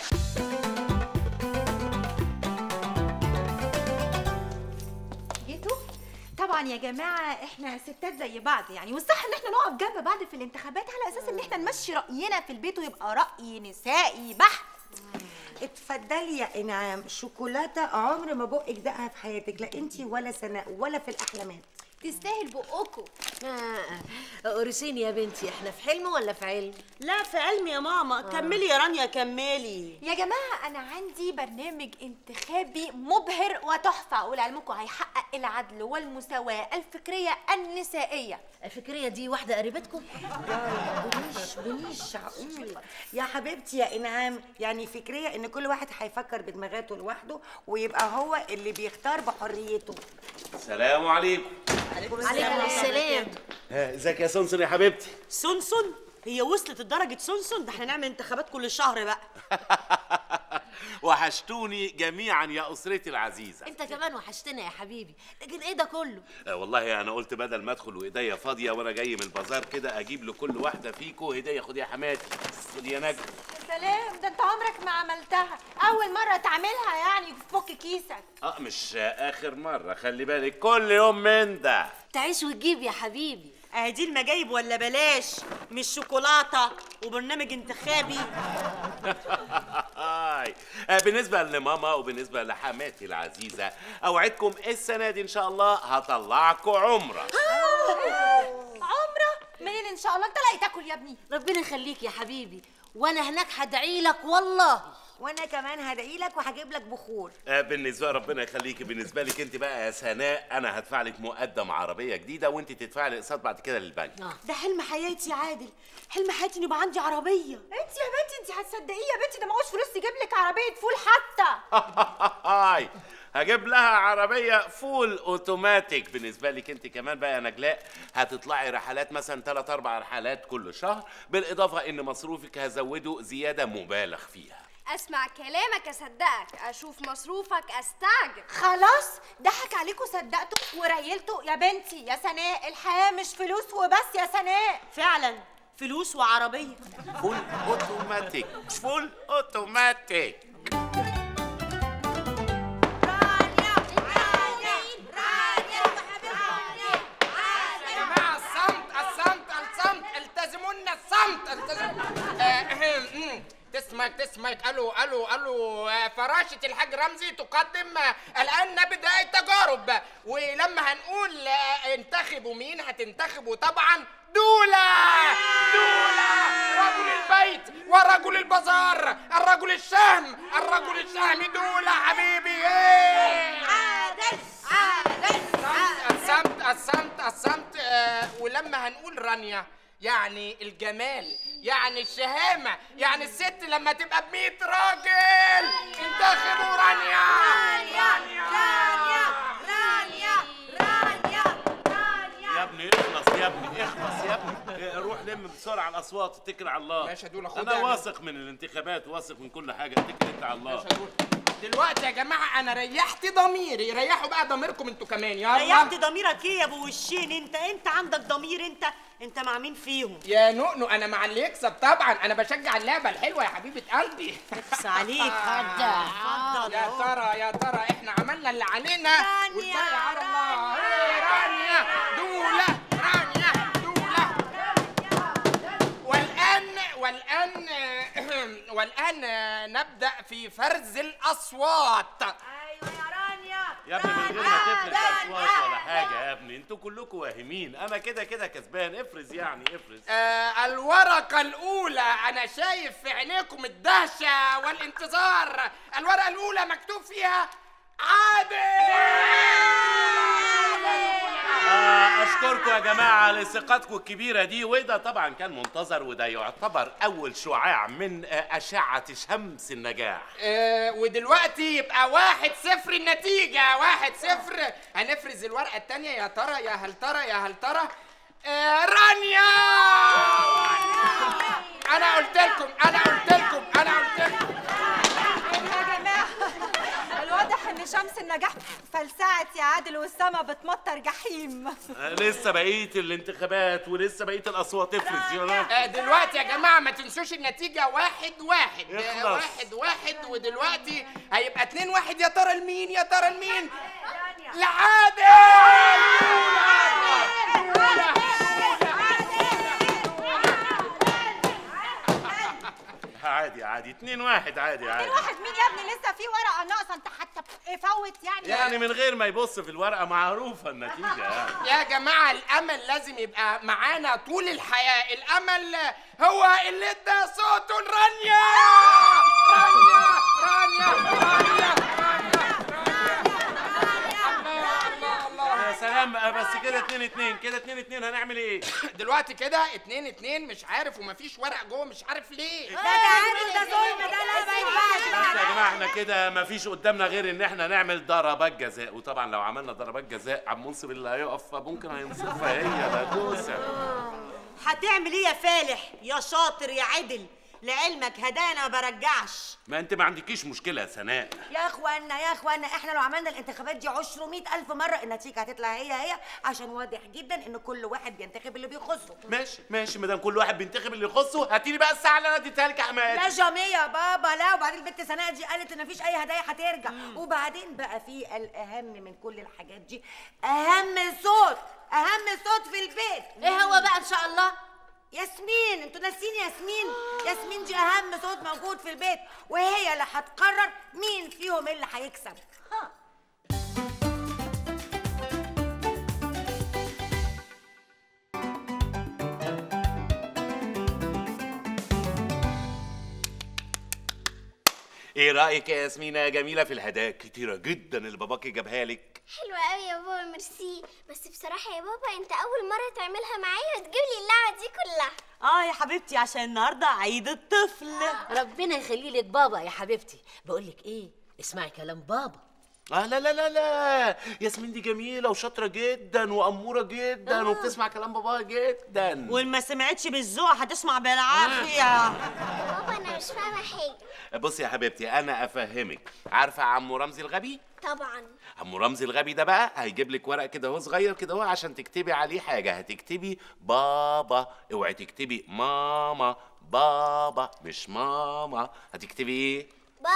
جيتوا طبعا يا جماعه احنا ستات زي بعض يعني والصح ان احنا نقف جنب بعض في الانتخابات على اساس ان احنا نمشي راينا في البيت ويبقى راي نسائي بحت اتفضلي يا انعام شوكولاته عمر ما بقك دقها في حياتك لا انت ولا سناء ولا في الاحلامات تستاهل بقكم آه قرصيني يا بنتي احنا في حلم ولا في علم لا في علم يا ماما كملي يا رانيا كملي يا جماعة أنا عندي برنامج انتخابي مبهر وتحفة ولعلمكم هيحقق العدل والمساواة الفكرية النسائية الفكرية دي واحدة قريبتكم؟ بنيش بنيش عقول يا حبيبتي يا انعام يعني فكريه ان كل واحد هيفكر بدماغاته لوحده ويبقى هو اللي بيختار بحريته السلام عليكم عليكم السلام ها، ازيك يا سونسون يا حبيبتي سونسون هي وصلت لدرجة سونسون ده احنا نعمل انتخابات كل شهر بقى وحشتوني جميعا يا اسرتي العزيزه انت كمان وحشتنا يا حبيبي لكن ايه ده كله آه والله انا قلت بدل ما ادخل وايديا فاضيه وانا جاي من البازار كده اجيب لكل واحده فيكو هديه خد يا حماتي خد يا نجم سلام ده انت عمرك ما عملتها أول مرة تعملها يعني فك كيسك اه مش اخر مره خلي بالك كل يوم من ده تعيش وتجيب يا حبيبي اه دي المجايب ولا بلاش مش شوكولاتة وبرنامج انتخابي هاي آه، بالنسبة لماما وبالنسبة لحماتي العزيزة أوعدكم السنة دي إن شاء الله هطلعكم عمرة عمرة منين إن شاء الله أنت لاقي تاكل يا ابني ربنا يخليك يا حبيبي وانا هناك هدعي لك والله وانا كمان هدعي لك وهجيب لك بخور آه، بالنسبة ربنا يخليكي بالنسبة لك أنت بقى يا سناء أنا هدفع لك مقدم عربية جديدة وأنت تدفع لي اقساط بعد كده للبنك ده حلم حياتي يا عادل حلم حياتي ان يبقى عندي عربية انت يا بنتي انت هتصدقيه يا بنتي ده معهوش فلوس يجيب لك عربية فول حتى هاي هجيب لها عربية فول اوتوماتيك بالنسبة لك انت كمان بقى يا نجلاء هتطلعي رحلات مثلا ثلاث اربع رحلات كل شهر بالاضافة ان مصروفك هزوده زيادة مبالغ فيها اسمع كلامك اصدقك اشوف مصروفك استعجب خلاص ضحك عليكم صدقتوا وريلتوا يا بنتي يا سناء الحياة مش فلوس وبس يا سناء فعلا فلوس وعربية فول اوتوماتيك فول اوتوماتيك جماعة الصمت الصمت الصمت التزمونا الصمت التزم آه، تسمك تسمك الو الو الو آه، فراشة الحاج رمزي تقدم آه، الان نبدا التجارب ولما هنقول آه، انتخبوا مين هتنتخبوا طبعا دولة دولة رجل البيت ورجل البازار الرجل الشهم الرجل الشهم دولة حبيبي إيه. عادل عادل الصمت الصمت الصمت آه ولما هنقول رانيا يعني الجمال يعني الشهامة يعني الست لما تبقى بمية راجل انتخبوا رانيا رانيا رانيا رانيا رانيا يا ابني اخلص يا ابني اخلص يا ابني اه، روح لم بسرعة الاصوات اتكل على الله ماشي يا دولا، خد انا يعني. واثق من الانتخابات واثق من كل حاجة اتكل انت على الله دلوقتي يا جماعة أنا ريحت ضميري ريحوا بقى ضميركم انتوا كمان يلا ريحت ضميرك ايه يا ابو وشين انت انت عندك ضمير انت انت مع مين فيهم يا نؤنو أنا مع اللي يكسب طبعا أنا بشجع اللعبة الحلوة يا حبيبة قلبي بس عليك اتفضل يا ترى يا ترى احنا عملنا اللي علينا والباقي على الله إيه، رانيا دولة رانيا دولة والآن والآن والآن نبدأ في فرز الأصوات ايوه يا رانيا يا ابني من غير ما تفرز اصوات ولا حاجه يا ابني انتوا كلكم واهمين انا كده كده كسبان افرز يعني افرز آه الورقة الأولى أنا شايف في عينيكم الدهشة والانتظار الورقة الأولى مكتوب فيها عادل آه اشكركم يا جماعه لثقتكم الكبيره دي وده طبعا كان منتظر وده يعتبر اول شعاع من آه، اشعه شمس النجاح آه ودلوقتي يبقى واحد صفر النتيجة واحد صفر هنفرز الورقة التانية يا ترى يا هل ترى يا هل ترى آه رانيا أنا قلت لكم أنا قلت لكم أنا قلت لكم يا جماعة الواضح ان شمس النجاح فلسعت يا عادل والسما بتمطر جحيم آه لسه بقيه الانتخابات ولسه بقيه الاصوات افرز يلا آه دلوقتي يا جماعة ما تنسوش النتيجة واحد واحد آه يخلص. واحد واحد ودلوقتي هيبقى اتنين واحد يا ترى لمين يا ترى لمين عادي عادي اتنين واحد عادي عادي واحد مين يا ابني لسه في ورقة ناقصة انت حتى فوت يعني يعني من غير ما يبص في الورقه معروفه النتيجه يعني يا جماعة الأمل لازم يبقى معانا طول الحياة الأمل هو اللي ادى صوته لرانيا رانيا رانيا رانيا يا سلام آه، بس كده اتنين اتنين كده اتنين اتنين هنعمل ايه دلوقتي كده اتنين اتنين مش عارف ومفيش ورق جوه مش عارف ليه ده تعادل ده ظلم ده لا ما ينفعش بس يا جماعه احنا كده مفيش قدامنا غير ان احنا نعمل ضربات جزاء وطبعا لو عملنا ضربات جزاء عم منصب اللي هيقف فممكن هينصفها هي بدوسه هتعمل ايه يا فالح يا شاطر يا عدل لعلمك هدانا ما برجعش ما انت ما عندكيش مشكله يا سناء يا اخوانا يا اخوانا احنا لو عملنا الانتخابات دي 200 الف مره النتيجه هتطلع هي هي عشان واضح جدا ان كل واحد بينتخب اللي بيخصه ماشي ماشي ما دام كل واحد بينتخب اللي يخصه هاتيلي بقى الساعه اللي انا اديتها لك يا حماد لا جامي يا بابا لا وبعدين البنت سناء دي قالت ان مفيش اي هدايا هترجع وبعدين بقى في الاهم من كل الحاجات دي اهم صوت اهم صوت في البيت ايه هو بقى ان شاء الله ياسمين انتوا ناسين ياسمين ياسمين دي اهم صوت موجود في البيت وهي اللي هتقرر مين فيهم اللي هيكسب ايه رايك يا ياسمينه يا جميله في الهدايا كتيره جدا اللي باباكي جابها لك حلوة قوي يا بابا ميرسي بس بصراحة يا بابا انت أول مرة تعملها معايا وتجيب لي اللعبة دي كلها اه يا حبيبتي عشان النهارده عيد الطفل ربنا يخلي لك بابا يا حبيبتي بقول لك ايه اسمعي كلام بابا اه لا لا لا لا ياسمين دي جميله وشاطره جدا واموره جدا وبتسمع كلام باباها جدا وان ما سمعتش بالذوق هتسمع بالعافيه بابا أنا مش فاهمة حاجة بصي يا حبيبتي انا افهمك عارفه عمو رمزي الغبي طبعا عمو رمزي الغبي ده بقى هيجيب لك ورق كده هو صغير كده هو عشان تكتبي عليه حاجه هتكتبي بابا اوعي تكتبي ماما بابا مش ماما هتكتبي ايه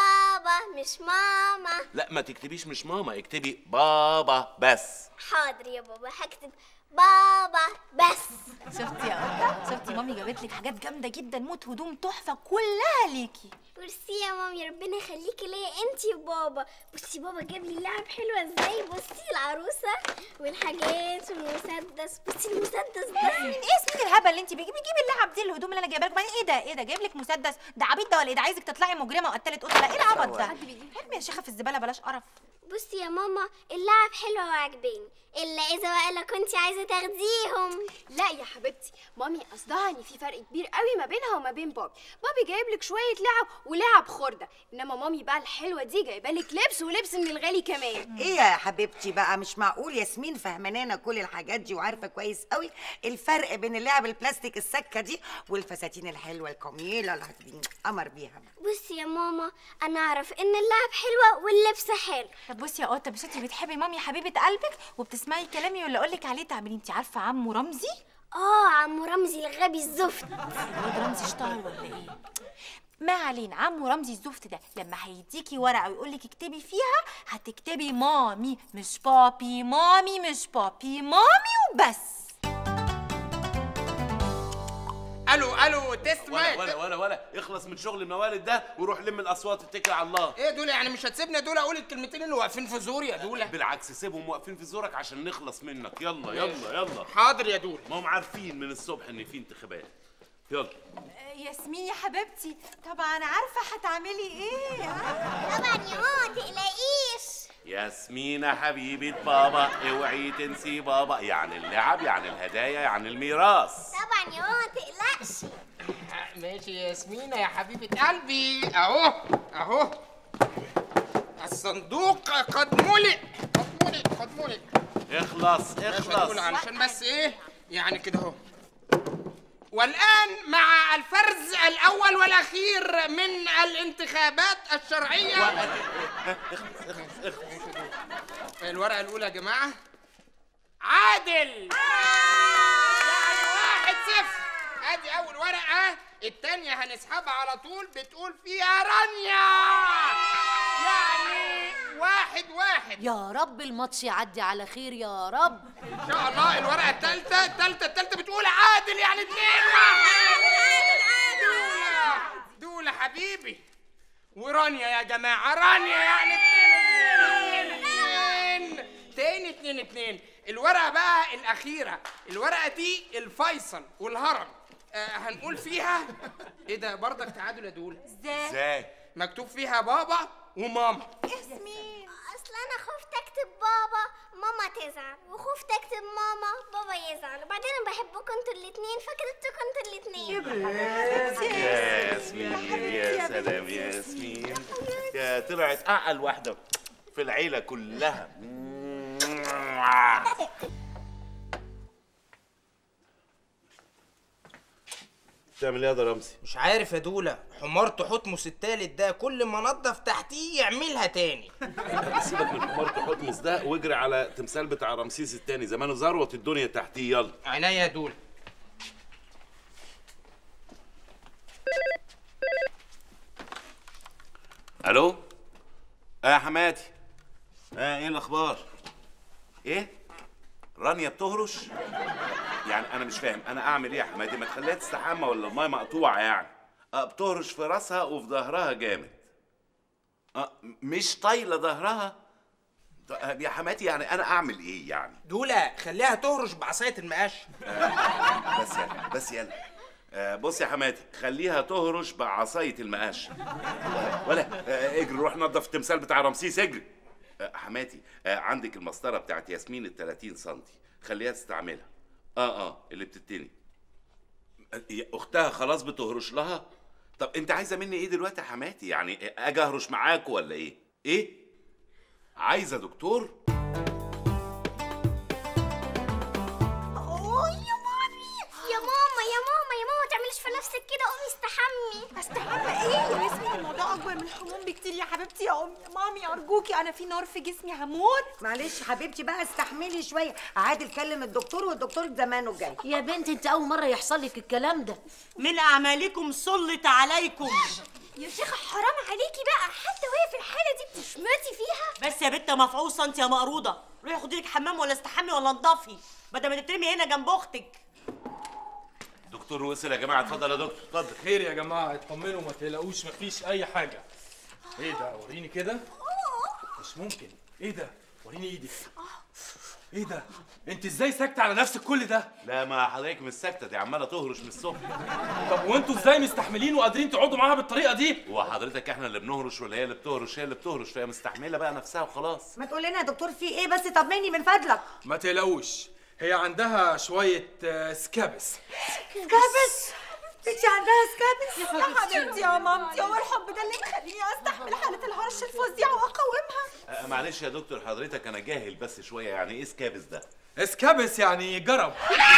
بابا مش ماما لا ما تكتبيش مش ماما اكتبي بابا بس حاضر يا بابا هكتب بابا بس شفتي يا قطة شفتي مامي جابت لك حاجات جامدة جدا موت هدوم تحفة كلها ليكي ميرسي يا مامي ربنا يخليكي ليا انتي وبابا بصي بابا جاب لي لعب حلوه ازاي بصي العروسه والحاجات والمسدس بصي المسدس ده من ايه اسمك الهبل اللي انت بيجيبي جيبي اللعب دي الهدوم اللي انا جايبها لك بعدين ايه ده ايه ده جايب لك مسدس ده عبيط ده ولا ايه ده عايزك تطلعي مجرمه وقتله قطه لا ايه العبط ده ارمي يا شيخه في الزباله بلاش قرف بصي يا ماما اللعب حلوه وعجباني الا اذا بقى لو كنتي عايزه تاخديهم لا يا حبيبتي مامي قصدها ان في فرق كبير قوي ما بينها وما بين بابي بابي جايب لك شويه لعب ولعب خرده انما مامي بقى الحلوه دي جايبه لك لبس ولبس من الغالي كمان ايه يا حبيبتي بقى مش معقول ياسمين فهمانانا كل الحاجات دي وعارفه كويس قوي الفرق بين اللعب البلاستيك السكه دي والفساتين الحلوه الجميله اللي هتديني قمر بيها بصي يا ماما انا اعرف ان اللعب حلوه واللبس حلو طب بصي يا قطه مش انت بتحبي مامي حبيبه قلبك وبتسمعي كلامي ولا اقول لك عليه تعملي انت عارفه عمو رمزي اه عمو رمزي الغبي الزفت الواد رمزي اشتهر ولا ايه ما علينا عمو رمزي الزفت ده لما هيديكي ورقه ويقول لك اكتبي فيها هتكتبي مامي مش بابي مامي مش بابي مامي وبس الو الو تيست ولا مايك ولا ولا ولا اخلص من شغل الموالد ده وروح لم الاصوات اتكل على الله ايه دول يعني مش هتسيبني يا دوله اقول الكلمتين اللي واقفين في زوري يا دوله بالعكس سيبهم واقفين في زورك عشان نخلص منك يلا يلا يلا حاضر يا دوله ما هم عارفين من الصبح ان في انتخابات يلا ياسمين يا حبيبتي طبعا عارفه هتعملي ايه طبعا يا ماما تقلقيش ياسمينة حبيبة بابا اوعي تنسي بابا يعني اللعب يعني الهدايا يعني الميراث طبعا يا ماما تقلقش ماشي يا ياسمينة يا حبيبة قلبي اهو اهو الصندوق قد ملئ قد ملئ قد ملئ اخلص ماشي يا اخلص دولة علشان بس ايه يعني كده اهو والآن مع الفرز الأول والأخير من الانتخابات الشرعية الورقة الأولى يا جماعة عادل يعني واحد صفر ادي أول ورقة التانية هنسحبها على طول بتقول فيها رانيا يعني واحد واحد يا رب الماتش يعدي على خير يا رب ان شاء الله الورقه الثالثه الثالثه الثالثه بتقول عادل يعني اتنين واحد دولة دولة حبيبي ورانيا يا جماعه رانيا يعني اتنين اتنين اتنين تاني اتنين اتنين الورقه بقى الاخيره الورقه دي الفيصل والهرم آه هنقول فيها ايه ده برضك تعادل يا دولة ازاي مكتوب فيها بابا وماما ياسمين اصل انا خفت اكتب بابا ماما تزعل وخفت اكتب ماما بابا يزعل وبعدين انا بحبكم انتوا الاتنين فكتبتكم انتوا الاتنين يا ياسمين يا سلام يا ياسمين يا طلعت اعقل واحده في العيله كلها تعمل ايه يا رمزي مش عارف يا دولة حمار تحتمس التالت ده كل ما نضف تحتيه يعملها تاني سيبك من حمار تحتمس ده واجري على تمثال بتاع رمسيس الثاني زمانه ذروه الدنيا تحتيه يلا عينيا يا دولة الو اه يا حماتي اه ايه الاخبار ايه رانيا بتهرش يعني انا مش فاهم انا اعمل ايه يا حماتي ما تخليها تستحمى ولا المايه مقطوعه يعني اه بتهرش في راسها وفي ظهرها جامد اه مش طايله ظهرها طب يا حماتي يعني انا اعمل ايه يعني دولة خليها تهرش بعصاية المقاش بس يلا بس يلا آه، بص يا حماتي خليها تهرش بعصاية المقاش ولا, ولا آه، اجري روح نظف التمثال بتاع رمسيس اجري آه، حماتي آه، عندك المسطرة بتاعت ياسمين ال 30 سم خليها تستعملها اه اه اللي بتتني آه، يا اختها خلاص بتهرش لها طب انت عايزه مني ايه دلوقتي يا حماتي يعني اجي اهرش معاكوا ولا ايه ايه عايزه دكتور اوه يا مامي يا ماما يا ماما يا ماما ما تعمليش في نفسك كده قومي استحمي استحمى ايه يا ياسمين الموضوع اكبر من الحموم بكتير يا حبيبتي يا امي يا مامي ارجوكي انا في نار في جسمي هموت معلش حبيبتي بقى استحملي شويه عادل كلم الدكتور والدكتور زمانه جاي يا بنت انت اول مره يحصل لك الكلام ده من اعمالكم سلط عليكم يا شيخة حرام عليكي بقى حتى وهي في الحالة دي بتشمتي فيها بس يا بنت مفعوصه انت يا مقروضه روحي خدي لك حمام ولا استحمي ولا انضفي بدل ما تترمي هنا جنب اختك دكتور وصل يا جماعه اتفضل يا دكتور اتفضل خير يا جماعه اطمنوا ما تقلقوش مفيش اي حاجه ايه ده وريني كده مش ممكن ايه ده وريني ايدك ايه ده انت ازاي ساكته على نفسك كل ده لا ما حضرتك مش ساكته دي عماله تهرش من الصبح طب وانتوا ازاي مستحملين وقادرين تقعدوا معاها بالطريقه دي وحضرتك احنا اللي بنهرش ولا هي اللي بتهرش هي اللي بتهرش فهي مستحمله بقى نفسها وخلاص ما تقول لنا يا دكتور في ايه بس طمني من فضلك ما تقلقوش هي عندها شويه آه، سكابس سكابس انت عندها سكابس يا حبيبتي يا مامتي هو الحب ده اللي مخليني استحمل حالة الهرش الفظيعة واقاومها آه، معلش يا دكتور حضرتك انا جاهل بس شويه يعني ايه سكابس ده سكابس يعني جرب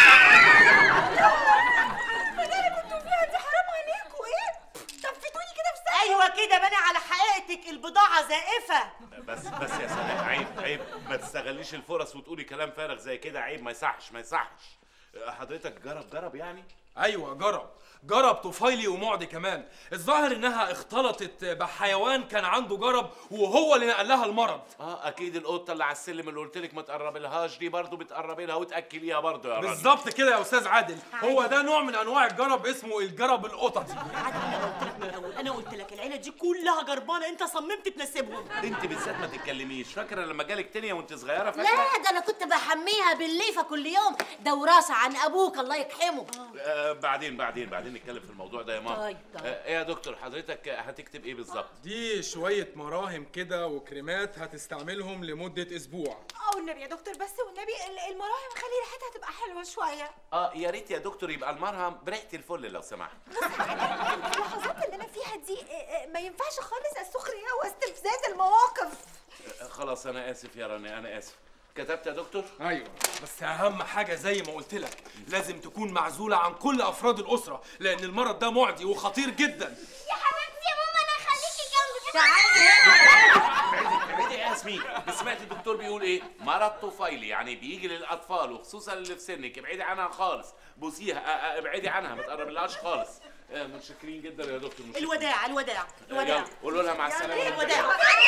انتوا فيها دي حرام عليكم ايه طفتوني كده في ثانية ايوه كده بني على حقيقتك البضاعه زائفه بس بس يا سلام عيب عيب ما تستغليش الفرص وتقولي كلام فارغ زي كده عيب ما يصحش ما يصحش حضرتك جرب جرب يعني ايوه جرب جرب طفيلي ومعدي كمان الظاهر انها اختلطت بحيوان كان عنده جرب وهو اللي نقل لها المرض اه اكيد القطه اللي على السلم اللي قلت لك ما تقربلهاش دي برضه بتقربي لها وتاكليها برضه يا راجل بالظبط كده يا استاذ عادل هو ده نوع من انواع الجرب اسمه الجرب القططي من الاول انا قلت لك العيله دي كلها جربانه انت صممت تناسبهم انت بالذات ما تتكلميش فاكره لما جالك تانية وانت صغيره فاكره لا ده انا كنت بحميها بالليفه كل يوم ده وراثه عن ابوك الله يرحمه آه بعدين بعدين بعدين نتكلم في الموضوع ده يا ماما طيب، طيب. آه ايه يا دكتور حضرتك هتكتب ايه بالظبط دي شويه مراهم كده وكريمات هتستعملهم لمده اسبوع اه والنبي يا دكتور بس والنبي ال- المراهم خلي ريحتها تبقى حلوه شويه اه يا ريت يا دكتور يبقى المرهم بريحه الفل لو سمحت اللحظات اللي انا فيها دي آه، آه، ما ينفعش خالص السخريه واستفزاز المواقف آه خلاص انا اسف يا راني انا اسف كتبت يا دكتور ايوه بس اهم حاجه زي ما قلت لك لازم تكون معزوله عن كل افراد الاسره لان المرض ده معدي وخطير جدا يا حبيبتي يا ماما انا هخليكي جنبي ابعدي يا ياسمين بس سمعت الدكتور بيقول ايه مرض طفيلي يعني بيجي للاطفال وخصوصا اللي في سنك ابعدي عنها خالص بوسيها آه، آه، ابعدي عنها ما تقربلهاش خالص آه، متشكرين جدا يا دكتور متشكرين. الوداع الوداع آه، الوداع يلا قولوا لها مع السلامه الوداع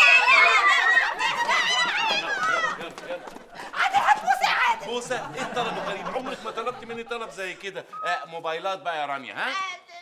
بوسه ايه الطلب الغريب عمرك ما طلبت مني طلب زي كده آه موبايلات بقى يا رانيا ها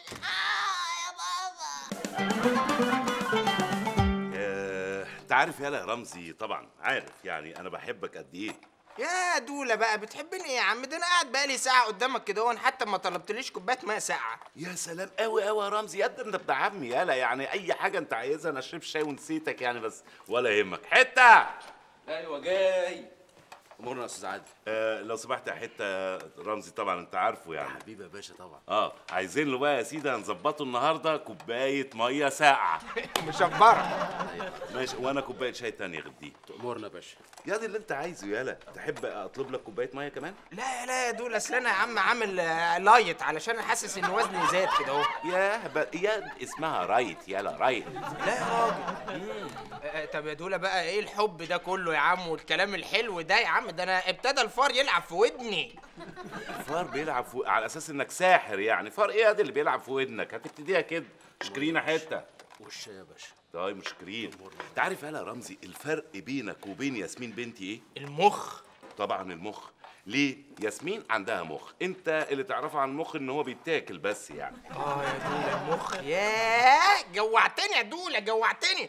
آه، انت عارف يالا يا رمزي طبعا عارف يعني انا بحبك قد ايه يا دولة بقى بتحبني ايه يا عم ده انا قاعد بقالي ساعة قدامك كده وأنا حتى ما طلبتليش كوباية ماء ساقعة يا سلام قوي قوي يا رمزي يا ده انت ابن عمي يالا يعني اي حاجه انت عايزها انا اشرب شاي ونسيتك يعني بس ولا يهمك حته ايوه جاي امورنا يا استاذ عادل آه لو سمحت يا حته رمزي طبعا انت عارفه يعني حبيبي يا باشا طبعا اه عايزين له بقى يا سيدي هنظبطه النهارده كوبايه ميه ساقعه مشبرة ماشي وانا كوبايه شاي تانية غديه تأمرنا يا باشا يا دي اللي انت عايزه يالا تحب اطلب لك كوبايه ميه كمان لا لا يا دول اصل انا يا عم عامل آه، لايت علشان حاسس ان وزني زاد كده اهو يا ب... يا اسمها رايت يالا رايت لا يا راجل آه، طب يا دولة بقى ايه الحب ده كله يا عم والكلام الحلو ده يا عم ده انا ابتدى الفار يلعب في ودني فار بيلعب في... على اساس انك ساحر يعني فار ايه يا دي اللي بيلعب في ودنك هتبتديها كده شكرينا حته وش يا باشا طيب مشكرين انت عارف يالا يا رمزي الفرق بينك وبين ياسمين بنتي ايه المخ طبعا المخ ليه ياسمين عندها مخ انت اللي تعرفه عن المخ ان هو بيتاكل بس يعني اه يا دولة المخ ياه جوعتني يا دولة جوعتني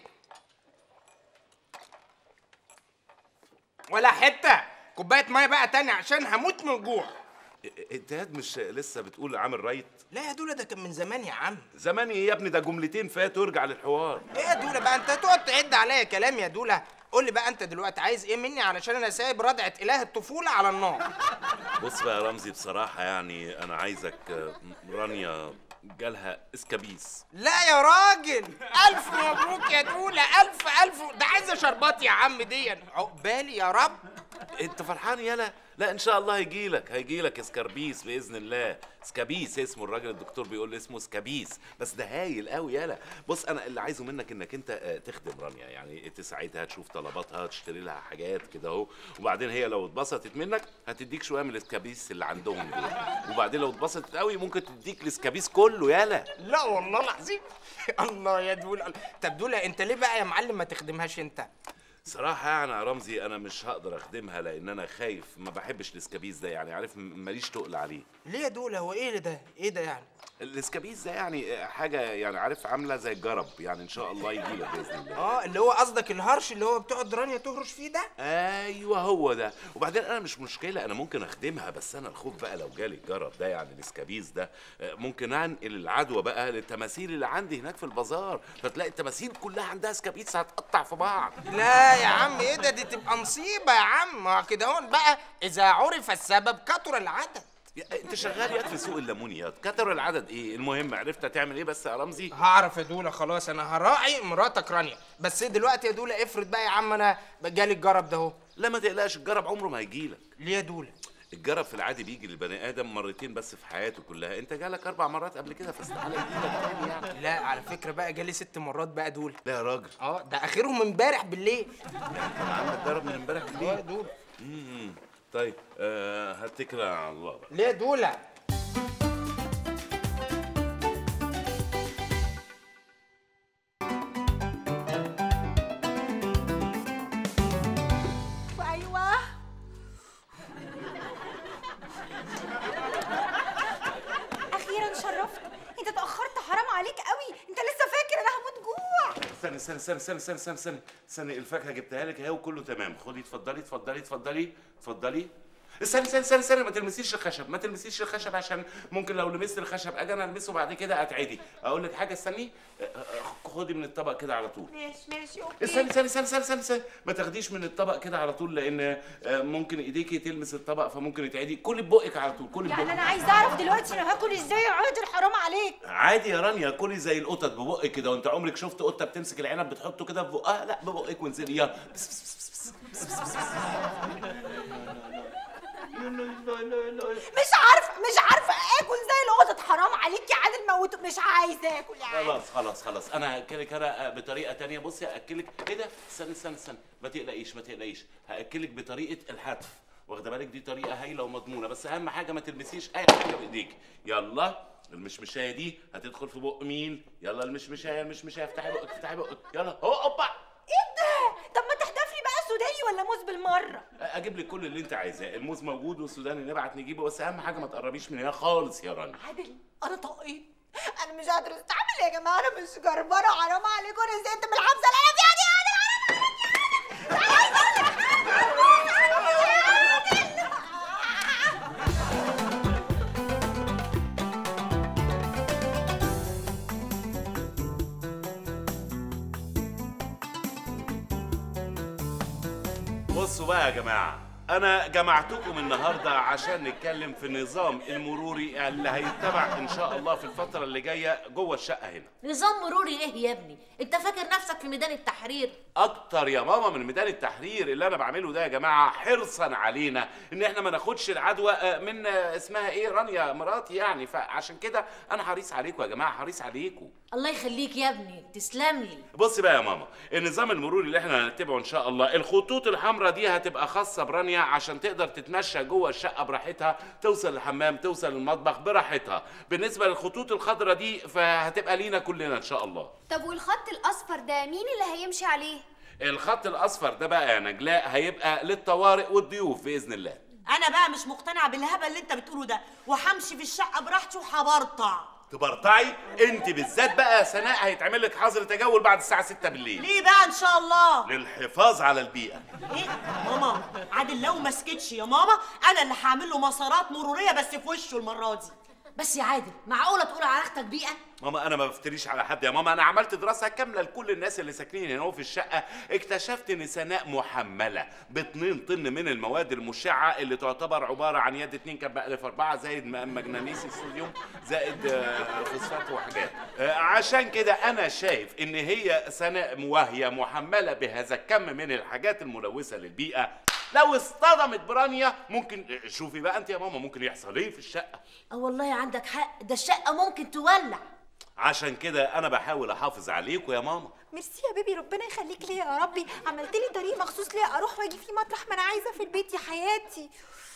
ولا حتة كوباية مية بقى تاني عشان هموت من الجوع انت ياد مش لسه بتقول عامل رايت لا يا دولة ده كان من زمان يا عم زمان ايه يا ابني ده جملتين فاتوا ارجع للحوار ايه يا دولة بقى انت تقعد تعد عليا كلام يا دولة قول لي بقى انت دلوقتي عايز ايه مني علشان انا سايب ردعة اله الطفولة على النار بص بقى يا رمزي بصراحة يعني أنا عايزك آه، رانيا جالها اسكابيس لا يا راجل الف مبروك يا دولة الف الف ده عايزة شربات يا عم دي عقبالي يا رب انت فرحان يالا لا ان شاء الله هيجيلك هيجيلك اسكاربيس باذن الله سكابيس اسمه الراجل الدكتور بيقول لي اسمه سكابيس بس ده هايل قوي يالا بص انا اللي عايزه منك انك انت آه، تخدم رانيا يعني تساعدها تشوف طلباتها تشتري لها حاجات كده اهو وبعدين هي لو اتبسطت منك هتديك شويه من الاسكابيس اللي عندهم دول وبعدين لو اتبسطت قوي ممكن تديك الاسكابيس كله يالا لا والله العظيم الله يا دولة طب دولة انت ليه بقى يا معلم ما تخدمهاش انت صراحة يعني يا رمزي أنا مش هقدر أخدمها لأن أنا خايف ما بحبش الاسكابيز ده يعني عارف م- ماليش تقل عليه ليه يا دولة هو ايه ده ايه ده يعني الاسكابيز ده يعني حاجة يعني عارف عاملة زي الجرب يعني إن شاء الله يجيلك بإذن الله اه اللي هو قصدك الهرش اللي هو بتقعد رانيا تهرش فيه ده ايوه هو ده وبعدين انا مش مشكله انا ممكن اخدمها بس انا الخوف بقى لو جالي الجرب ده يعني الاسكابيز ده آه، ممكن انقل العدوى بقى للتماثيل اللي عندي هناك في البازار فتلاقي التماثيل كلها عندها اسكابيز هتقطع في بعض لا يا عم ايه ده دي تبقى مصيبة يا عم ما كده هون بقى اذا عرف السبب كتر العدد يا- انت شغال ياد في سوق الليمونيات كتر العدد ايه المهم عرفت هتعمل ايه بس يا رمزي هعرف يا دولة خلاص انا هراعي مراتك رانيا بس دلوقتي يا دولة افرض بقى يا عم انا جالي الجرب ده اهو لا ما تقلقش الجرب عمره ما هيجيلك ليه يا دولة الجرب في العادي بيجي للبني ادم مرتين بس في حياته كلها انت جالك اربع مرات قبل كده فاستحاله يجيلك تاني يعني لا على فكرة بقى جالي ست مرات بقى دول لا يا راجل اه ده اخرهم امبارح بالليل كان عندك جرب من امبارح اه يا بالليل دولة امم طيب آه هتكل على الله بقى. ليه دولة ايوه اخيرا شرفت انت اتاخرت حرام عليك قوي انت لسه فاكر انا هموت جوع استني استني استني استني استني استني استني استني الفاكهه جبتها لك اهي وكله تمام خدي اتفضلي اتفضلي اتفضلي اتفضلي استني استني استني استني ما تلمسيش الخشب ما تلمسيش الخشب عشان ممكن لو لمست الخشب اجي انا البسه بعد كده اتعدي اقول لك حاجه استني آه، آه، خدي من الطبق كده على طول ماشي ماشي اوكي استني استني استني استني استني, استني. ما تاخديش من الطبق كده على طول لان آه، ممكن ايديكي تلمس الطبق فممكن يتعدي كلي ببقك على طول كلي يعني ببقك انا عايزه اعرف دلوقتي انا هاكل ازاي يا عادل حرام عليك عادي يا رانيا كلي زي القطط ببقك كده وانت عمرك شفت قطه بتمسك العنب بتحطه كده في بقها لا ببقك وانزلي يلا بس بس بس بس بس بس بس بس. مش عارفه مش عارفه اكل زي القطط حرام عليك يا عادل موت مش عايزه اكل يا عادل خلاص خلاص خلاص انا هاكلك انا بطريقه تانية بصي هاكلك ايه ده استنى استنى استنى ما تقلقيش ما تقلقيش هاكلك بطريقه الحتف واخده بالك دي طريقه هايله ومضمونه بس اهم حاجه ما تلمسيش اي حاجه بايديك يلا المشمشايه دي هتدخل في بق مين يلا المشمشايه المشمشايه افتحي بقك افتحي بقك يلا هو اوبا ايه ده طب ما تحدف لي بقى سوداني ولا موز بالمره اجيب لك كل اللي انت عايزاه الموز موجود والسوداني نبعت نجيبه بس اهم حاجه ما تقربيش من هنا خالص يا رنا عادل انا طقيت انا مش قادره استحمل يا جماعه انا مش جربانه حرام عليكم انا زهقت من الحبسه اللي انا فيها دي يا عادل بصوا بقى يا جماعه انا جمعتكم النهارده عشان نتكلم في النظام المروري اللي هيتبع ان شاء الله في الفتره اللي جايه جوه الشقه هنا نظام مروري ايه يا ابني انت فاكر نفسك في ميدان التحرير اكتر يا ماما من ميدان التحرير اللي انا بعمله ده يا جماعه حرصا علينا ان احنا ما ناخدش العدوى آه، من آه، اسمها ايه رانيا مراتي يعني فعشان كده انا حريص عليكم يا جماعه حريص عليكم الله يخليك يا ابني تسلم لي بص بقى يا ماما النظام المروري اللي احنا هنتبعه ان شاء الله الخطوط الحمراء دي هتبقى خاصه برانيا عشان تقدر تتمشى جوه الشقه براحتها توصل الحمام توصل المطبخ براحتها بالنسبه للخطوط الخضراء دي فهتبقى لينا كلنا ان شاء الله طب والخط الاصفر ده مين اللي هيمشي عليه الخط الاصفر ده بقى يا نجلاء هيبقى للطوارئ والضيوف باذن الله انا بقى مش مقتنعه بالهبل اللي انت بتقوله ده وهمشي في الشقه براحتي وهبرطع تبرطعي انت بالذات بقى يا سناء هيتعمل لك حظر تجول بعد الساعه 6 بالليل ليه بقى ان شاء الله للحفاظ على البيئه ايه ماما عادل لو ما سكتش يا ماما انا اللي هعمل له مسارات مروريه بس في وشه المره دي بس يا عادل معقوله تقول على اختك بيئه ماما انا ما بفتريش على حد يا ماما انا عملت دراسه كامله لكل الناس اللي ساكنين هنا في الشقه اكتشفت ان سناء محمله ب 2 طن من المواد المشعه اللي تعتبر عباره عن يد 2 كب الف 4 زائد م- مغنيسي الصوديوم زائد آه، فوسفات وحاجات آه، عشان كده انا شايف ان هي سناء وهي محمله بهذا الكم من الحاجات الملوثه للبيئه لو اصطدمت برانيا ممكن شوفي بقى انت يا ماما ممكن يحصل ايه في الشقه اه والله عندك حق ده الشقه ممكن تولع عشان كده انا بحاول احافظ عليكم يا ماما ميرسي يا بيبي ربنا يخليك ليا يا ربي عملت لي طريق مخصوص ليا اروح واجي فيه مطرح ما انا عايزه في البيت يا حياتي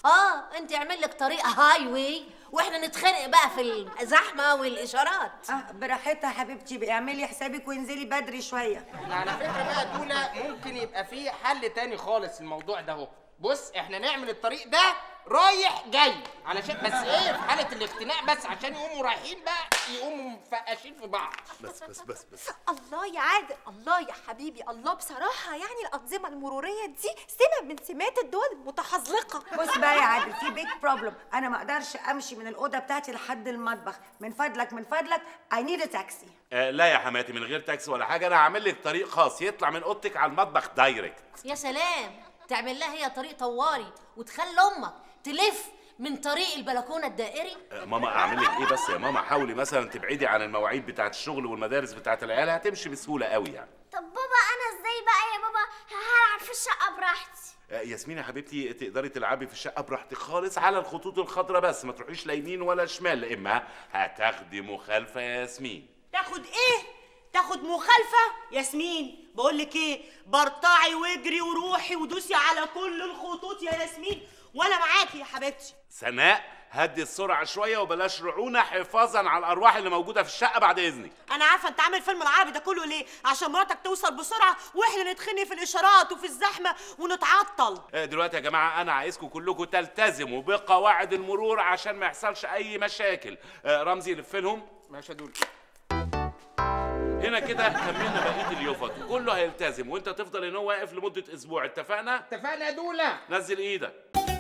اه انت اعمل لك طريقه هاي واي واحنا نتخانق بقى في الزحمه والاشارات اه براحتها حبيبتي اعملي حسابك وانزلي بدري شويه على فكره بقى دولا ممكن يبقى فيه حل تاني خالص الموضوع ده اهو بص احنا نعمل الطريق ده رايح جاي علشان بس ايه في حاله الاختناق بس عشان يقوموا رايحين بقى يقوموا مفقشين في بعض بس بس بس بس الله يا عادل الله يا حبيبي الله بصراحة يعني الأنظمة المرورية دي سمة من سمات الدول المتحذلقة بص بقى يا عادل في بيج بروبلم انا ما اقدرش امشي من الاوضه بتاعتي لحد المطبخ من فضلك من فضلك اي نيد ا تاكسي آه لا يا حماتي من غير تاكسي ولا حاجه انا هعمل لك طريق خاص يطلع من اوضتك على المطبخ دايركت يا سلام تعمل لها هي طريق طواري وتخلي امك تلف من طريق البلكونه الدائري آه ماما اعمل لك ايه بس يا ماما حاولي مثلا تبعدي عن المواعيد بتاعه الشغل والمدارس بتاعه العيال هتمشي بسهوله قوي يعني طب بابا انا ازاي بقى يا بابا هلعب في الشقه براحتي آه ياسمين يا حبيبتي تقدري تلعبي في الشقه براحتك خالص على الخطوط الخضراء بس ما تروحيش لا يمين ولا شمال لا اما هتاخدي مخالفه يا ياسمين تاخد ايه تاخد مخالفه ياسمين بقول لك ايه برطعي واجري وروحي ودوسي على كل الخطوط يا ياسمين وانا معاكي يا حبيبتي سناء هدي السرعه شويه وبلاش رعونه حفاظا على الارواح اللي موجوده في الشقه بعد اذنك انا عارفه انت عامل فيلم العربي ده كله ليه عشان مراتك توصل بسرعه واحنا نتخني في الاشارات وفي الزحمه ونتعطل آه، دلوقتي يا جماعه انا عايزكم كلكم تلتزموا بقواعد المرور عشان ما يحصلش اي مشاكل آه، رمزي لف لهم ماشي يا دول هنا كده كملنا بقيه اليوفط وكله هيلتزم وانت تفضل ان هو واقف لمده اسبوع اتفقنا اتفقنا يا دوله نزل ايدك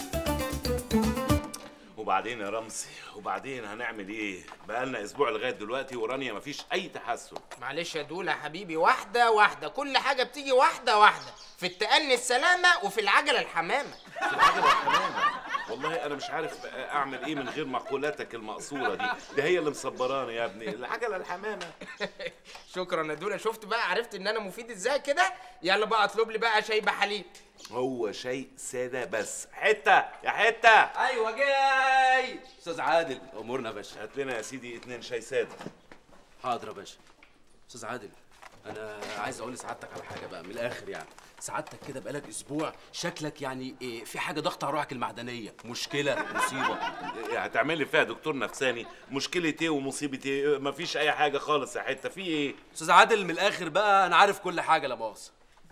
وبعدين يا رمزي وبعدين هنعمل ايه بقالنا اسبوع لغايه دلوقتي ورانيا مفيش اي تحسن معلش يا دوله يا حبيبي واحده واحده كل حاجه بتيجي واحده واحده في التأني السلامه وفي العجله الحمامه في العجله الحمامه والله انا مش عارف اعمل ايه من غير مقولاتك المقصوره دي ده هي اللي مصبراني يا ابني العجله الحمامه شكرا يا دوله شفت بقى عرفت ان انا مفيد ازاي كده يلا بقى اطلب لي بقى شاي بحليب هو شيء ساده بس حته يا حته ايوه جاي استاذ عادل امورنا يا باشا هات لنا يا سيدي اتنين شاي ساده حاضر يا باشا استاذ عادل انا عايز اقول لسعادتك على حاجه بقى من الاخر يعني سعادتك كده بقالك اسبوع شكلك يعني إيه في حاجه ضغط على روحك المعدنيه مشكله مصيبه إيه هتعمل لي فيها دكتور نفساني مشكله ايه ومصيبه ايه مفيش اي حاجه خالص يا حته في ايه استاذ عادل من الاخر بقى انا عارف كل حاجه لا مؤاخذه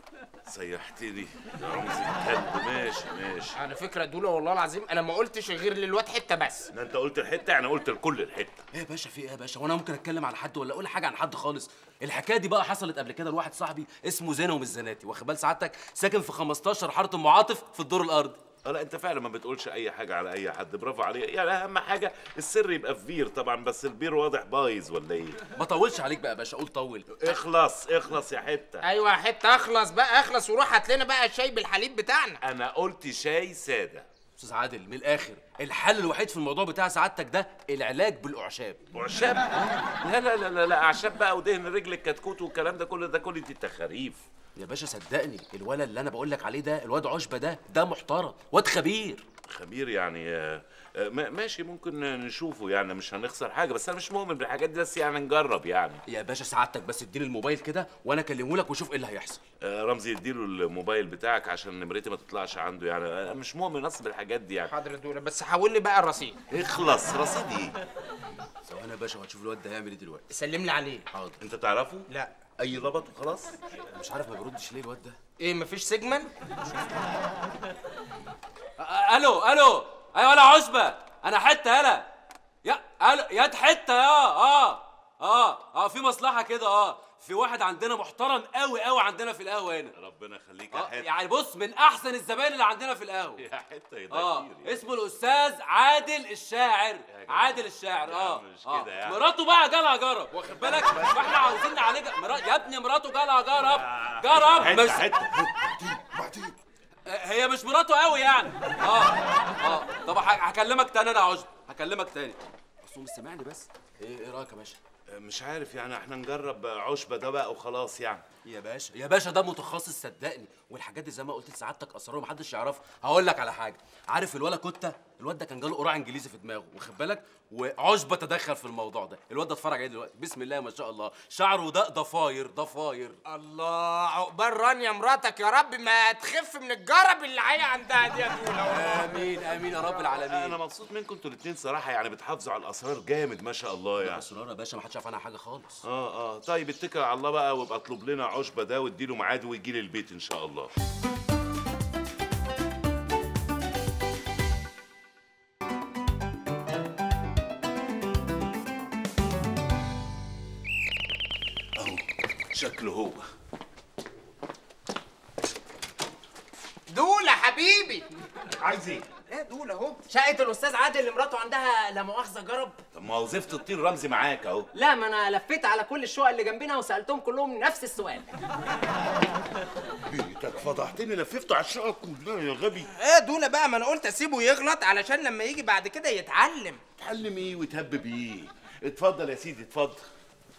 سيحتني يا رمزي الكلب ماشي ماشي على فكره يا دوله والله العظيم انا ما قلتش غير للواد حته بس ده انت قلت الحته انا قلت لكل الحته ايه يا باشا في ايه يا باشا وانا ممكن اتكلم على حد ولا اقول حاجه عن حد خالص الحكايه دي بقى حصلت قبل كده لواحد صاحبي اسمه زينه ومش زناتي واخد بال سعادتك ساكن في 15 حاره ام عاطف في الدور الارضي اه لا انت فعلا ما بتقولش اي حاجه على اي حد برافو عليك يعني اهم حاجه السر يبقى في بير طبعا بس البير واضح بايظ ولا ايه ما طولش عليك بقى يا باشا قول طول اخلص اخلص يا حته ايوه يا حته اخلص بقى اخلص وروح هات لنا بقى الشاي بالحليب بتاعنا انا قلت شاي ساده استاذ عادل من الاخر الحل الوحيد في الموضوع بتاع سعادتك ده العلاج بالاعشاب اعشاب لا لا لا لا, لا اعشاب بقى ودهن رجل الكتكوت والكلام ده كله ده كل دي تخاريف يا باشا صدقني الولد اللي انا بقول لك عليه ده الواد عشبه ده ده محترم واد خبير خبير يعني آه، آه، ما- ماشي ممكن نشوفه يعني مش هنخسر حاجه بس انا مش مؤمن بالحاجات دي بس يعني نجرب يعني يا باشا سعادتك بس اديني الموبايل كده وانا اكلمه لك وشوف ايه اللي هيحصل آه، رمزي اديله الموبايل بتاعك عشان نمرتي ما تطلعش عنده يعني انا مش مؤمن اصلا بالحاجات دي يعني حاضر يا دوله بس حول لي بقى الرصيد اخلص رصيد ايه ثواني يا باشا وهتشوف الواد ده هيعمل ايه دلوقتي سلم لي عليه حاضر انت تعرفه لا اي ضبط وخلاص انا مش عارف ما بيردش ليه الواد ده ايه مفيش سيجمنت أ- الو الو ايوه انا عشبه انا حته يلا يا الو يا حته يا اه اه اه في مصلحه كده اه في واحد عندنا محترم قوي قوي عندنا في القهوه هنا ربنا يخليك يا اه حته يعني بص من احسن الزباين اللي عندنا في القهوه يا حته يا اه ده كتير اسمه الاستاذ عادل الشاعر جماعة. عادل الشاعر يا اه عم مش آه. كده يعني. مراته بقى جالها جرب واخد بالك فاحنا عاوزين نعالجها مرا... يا ابني مراته جالها جرب جرب حته بس حته هي مش مراته قوي يعني اه اه طب ه- هكلمك تاني انا يا عشب هكلمك تاني بس هو مش سامعني بس ايه ايه رايك يا باشا مش عارف يعني احنا نجرب عشبه ده بقى وخلاص يعني يا باشا يا باشا ده متخصص صدقني والحاجات دي زي ما قلت لسعادتك اسرار محدش يعرفها هقول لك على حاجه عارف الولا كوتا الواد ده كان جاله قراع انجليزي في دماغه واخد بالك وعشبه تدخل في الموضوع ده الواد ده اتفرج عليه دلوقتي بسم الله ما شاء الله شعره ده ضفاير ضفاير الله عقبال رانيا مراتك يا رب ما تخف من الجرب اللي هي عندها دي يا دوله والله. امين امين يا رب العالمين انا مبسوط منكم انتوا الاثنين صراحه يعني بتحافظوا على الاسرار جامد ما شاء الله يعني اسرار يا باشا ما حدش عارف عنها حاجه خالص اه اه طيب اتكل على الله بقى وابقى اطلب لنا عشبه ده واديله ميعاد ويجي لي البيت ان شاء الله اهو شكله هو دوله حبيبي عايز ايه؟ ايه دوله اهو شقة الأستاذ عادل اللي مراته عندها لا مؤاخذة جرب طب ما هو زفت الطين رمزي معاك اهو لا ما أنا لفيت على كل الشقق اللي جنبنا وسألتهم كلهم نفس السؤال بيتك فضحتني لففته على الشقه كلها يا غبي ايه دوله بقى ما انا قلت اسيبه يغلط علشان لما يجي بعد كده يتعلم اتعلم ايه وتهبب ايه اتفضل يا سيدي اتفضل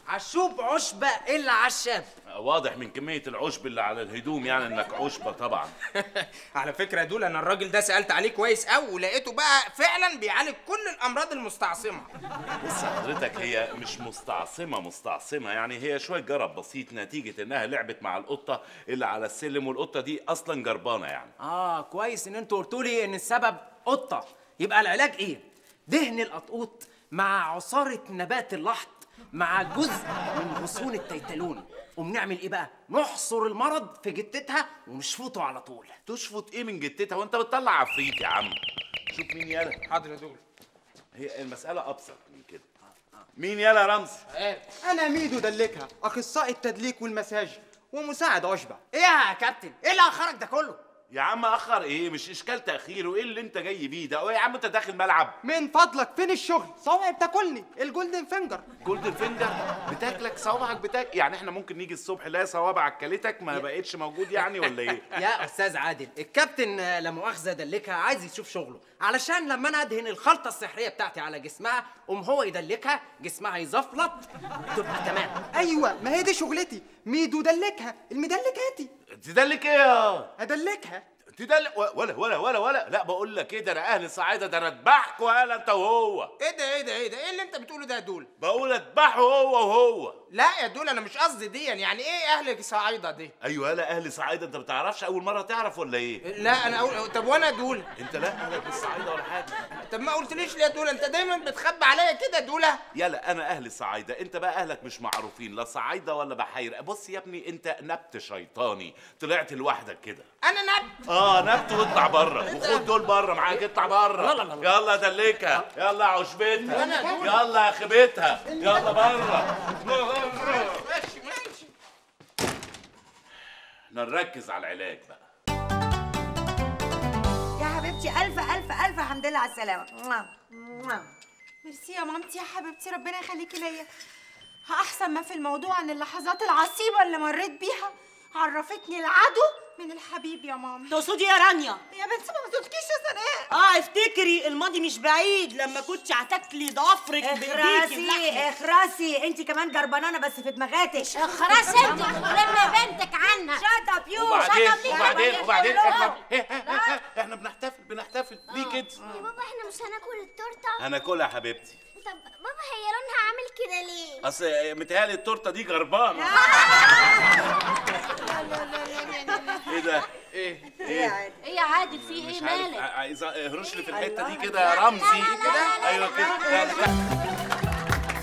عشوب عشبه الا عشاب واضح من كميه العشب اللي على الهدوم يعني انك عشبه طبعا على فكره يا دول انا الراجل ده سالت عليه كويس قوي ولقيته بقى فعلا بيعالج كل الامراض المستعصمه بص حضرتك هي مش مستعصمه مستعصمه يعني هي شويه جرب بسيط نتيجه انها لعبت مع القطه اللي على السلم والقطه دي اصلا جربانه يعني اه كويس ان انتوا قلتوا لي ان السبب قطه يبقى العلاج ايه دهن القطقوط مع عصاره نبات اللحط مع جزء من غصون التيتالون وبنعمل ايه بقى نحصر المرض في جتتها ونشفطه على طول تشفط ايه من جتتها وانت بتطلع عفريت يا عم شوف مين يالا حاضر يا دول هي المساله ابسط من كده مين يالا يا رمزي انا ميدو دلكها اخصائي التدليك والمساج ومساعد عشبه ايه يا كابتن ايه اللي اخرك ده كله يا عم اخر ايه مش اشكال تاخير وايه اللي انت جاي بيه ده يا عم انت داخل ملعب من فضلك فين الشغل صوابعي بتاكلني الجولدن فينجر جولدن فينجر بتاكلك صوابعك بتاك يعني احنا ممكن نيجي الصبح نلاقي صوابعك كلتك ما بقتش موجود يعني ولا ايه يا استاذ عادل الكابتن آه، لا مؤاخذه دلكها عايز يشوف شغله علشان لما انا ادهن الخلطه السحريه بتاعتي على جسمها قوم هو يدلكها جسمها يزفلط تبقى تمام ايوه ما هي دي شغلتي ميدو دلكها المدلكاتي تدلك ايه يا ادلكها تدلك ولا ولا ولا ولا لا بقول لك ايه ده انا اهل صعيده ده انا اذبحكوا يالا انت وهو ايه ده ايه ده ايه ده ايه اللي انت بتقوله ده يا دول بقول اذبحه هو وهو لا يا دول انا مش قصدي دي يعني ايه اهل صعيده دي ايوه يالا اهل صعيده انت ما بتعرفش اول مره تعرف ولا ايه لا انا أقول... طب وانا دول انت لا اهلك مش صعيده ولا حاجه طب ما قلتليش ليه يا دول انت دايما بتخبي عليا كده يا دوله يلا انا اهل صعيده انت بقى اهلك مش معروفين لا صعيده ولا بحيره بص يا ابني انت نبت شيطاني طلعت لوحدك كده انا نبت اه نبت واطلع بره وخد دول بره معاك اطلع بره لا، لا، لا. يلا دلكها يلا عشبتها أنا دول. يلا خبتها يلا بره ماشي ماشي نركز على العلاج بقى يا حبيبتي الف الف الف حمد لله على السلامه موah. موah. ميرسي يا مامتي يا حبيبتي ربنا يخليكي ليا احسن ما في الموضوع ان اللحظات العصيبه اللي مريت بيها عرفتني العدو من الحبيب يا ماما تقصدي يا رانيا يا بنتي ما تقولكيش يا سناء اه افتكري الماضي مش بعيد لما كنت هتاكلي ضفرك بايديكي اخرسي بلحمك. اخرسي انت كمان جربانانه بس في دماغاتك خلاص انت لما بنتك عنها شات اب يو وبعدين shut up you. وبعدين وبعدين يا احنا احنا بنحتفل بنحتفل ليه كده يا بابا احنا مش هناكل التورته هناكلها يا حبيبتي طب بابا هي لونها عامل كده ليه اصل متهيألي التورته دي جربانه ايه ده ايه ايه ايه يا عادل في ايه مش عارف مالك ع- عايز اهرش لي في الحته دي كده يا رمزي كده ايوه كده لا لا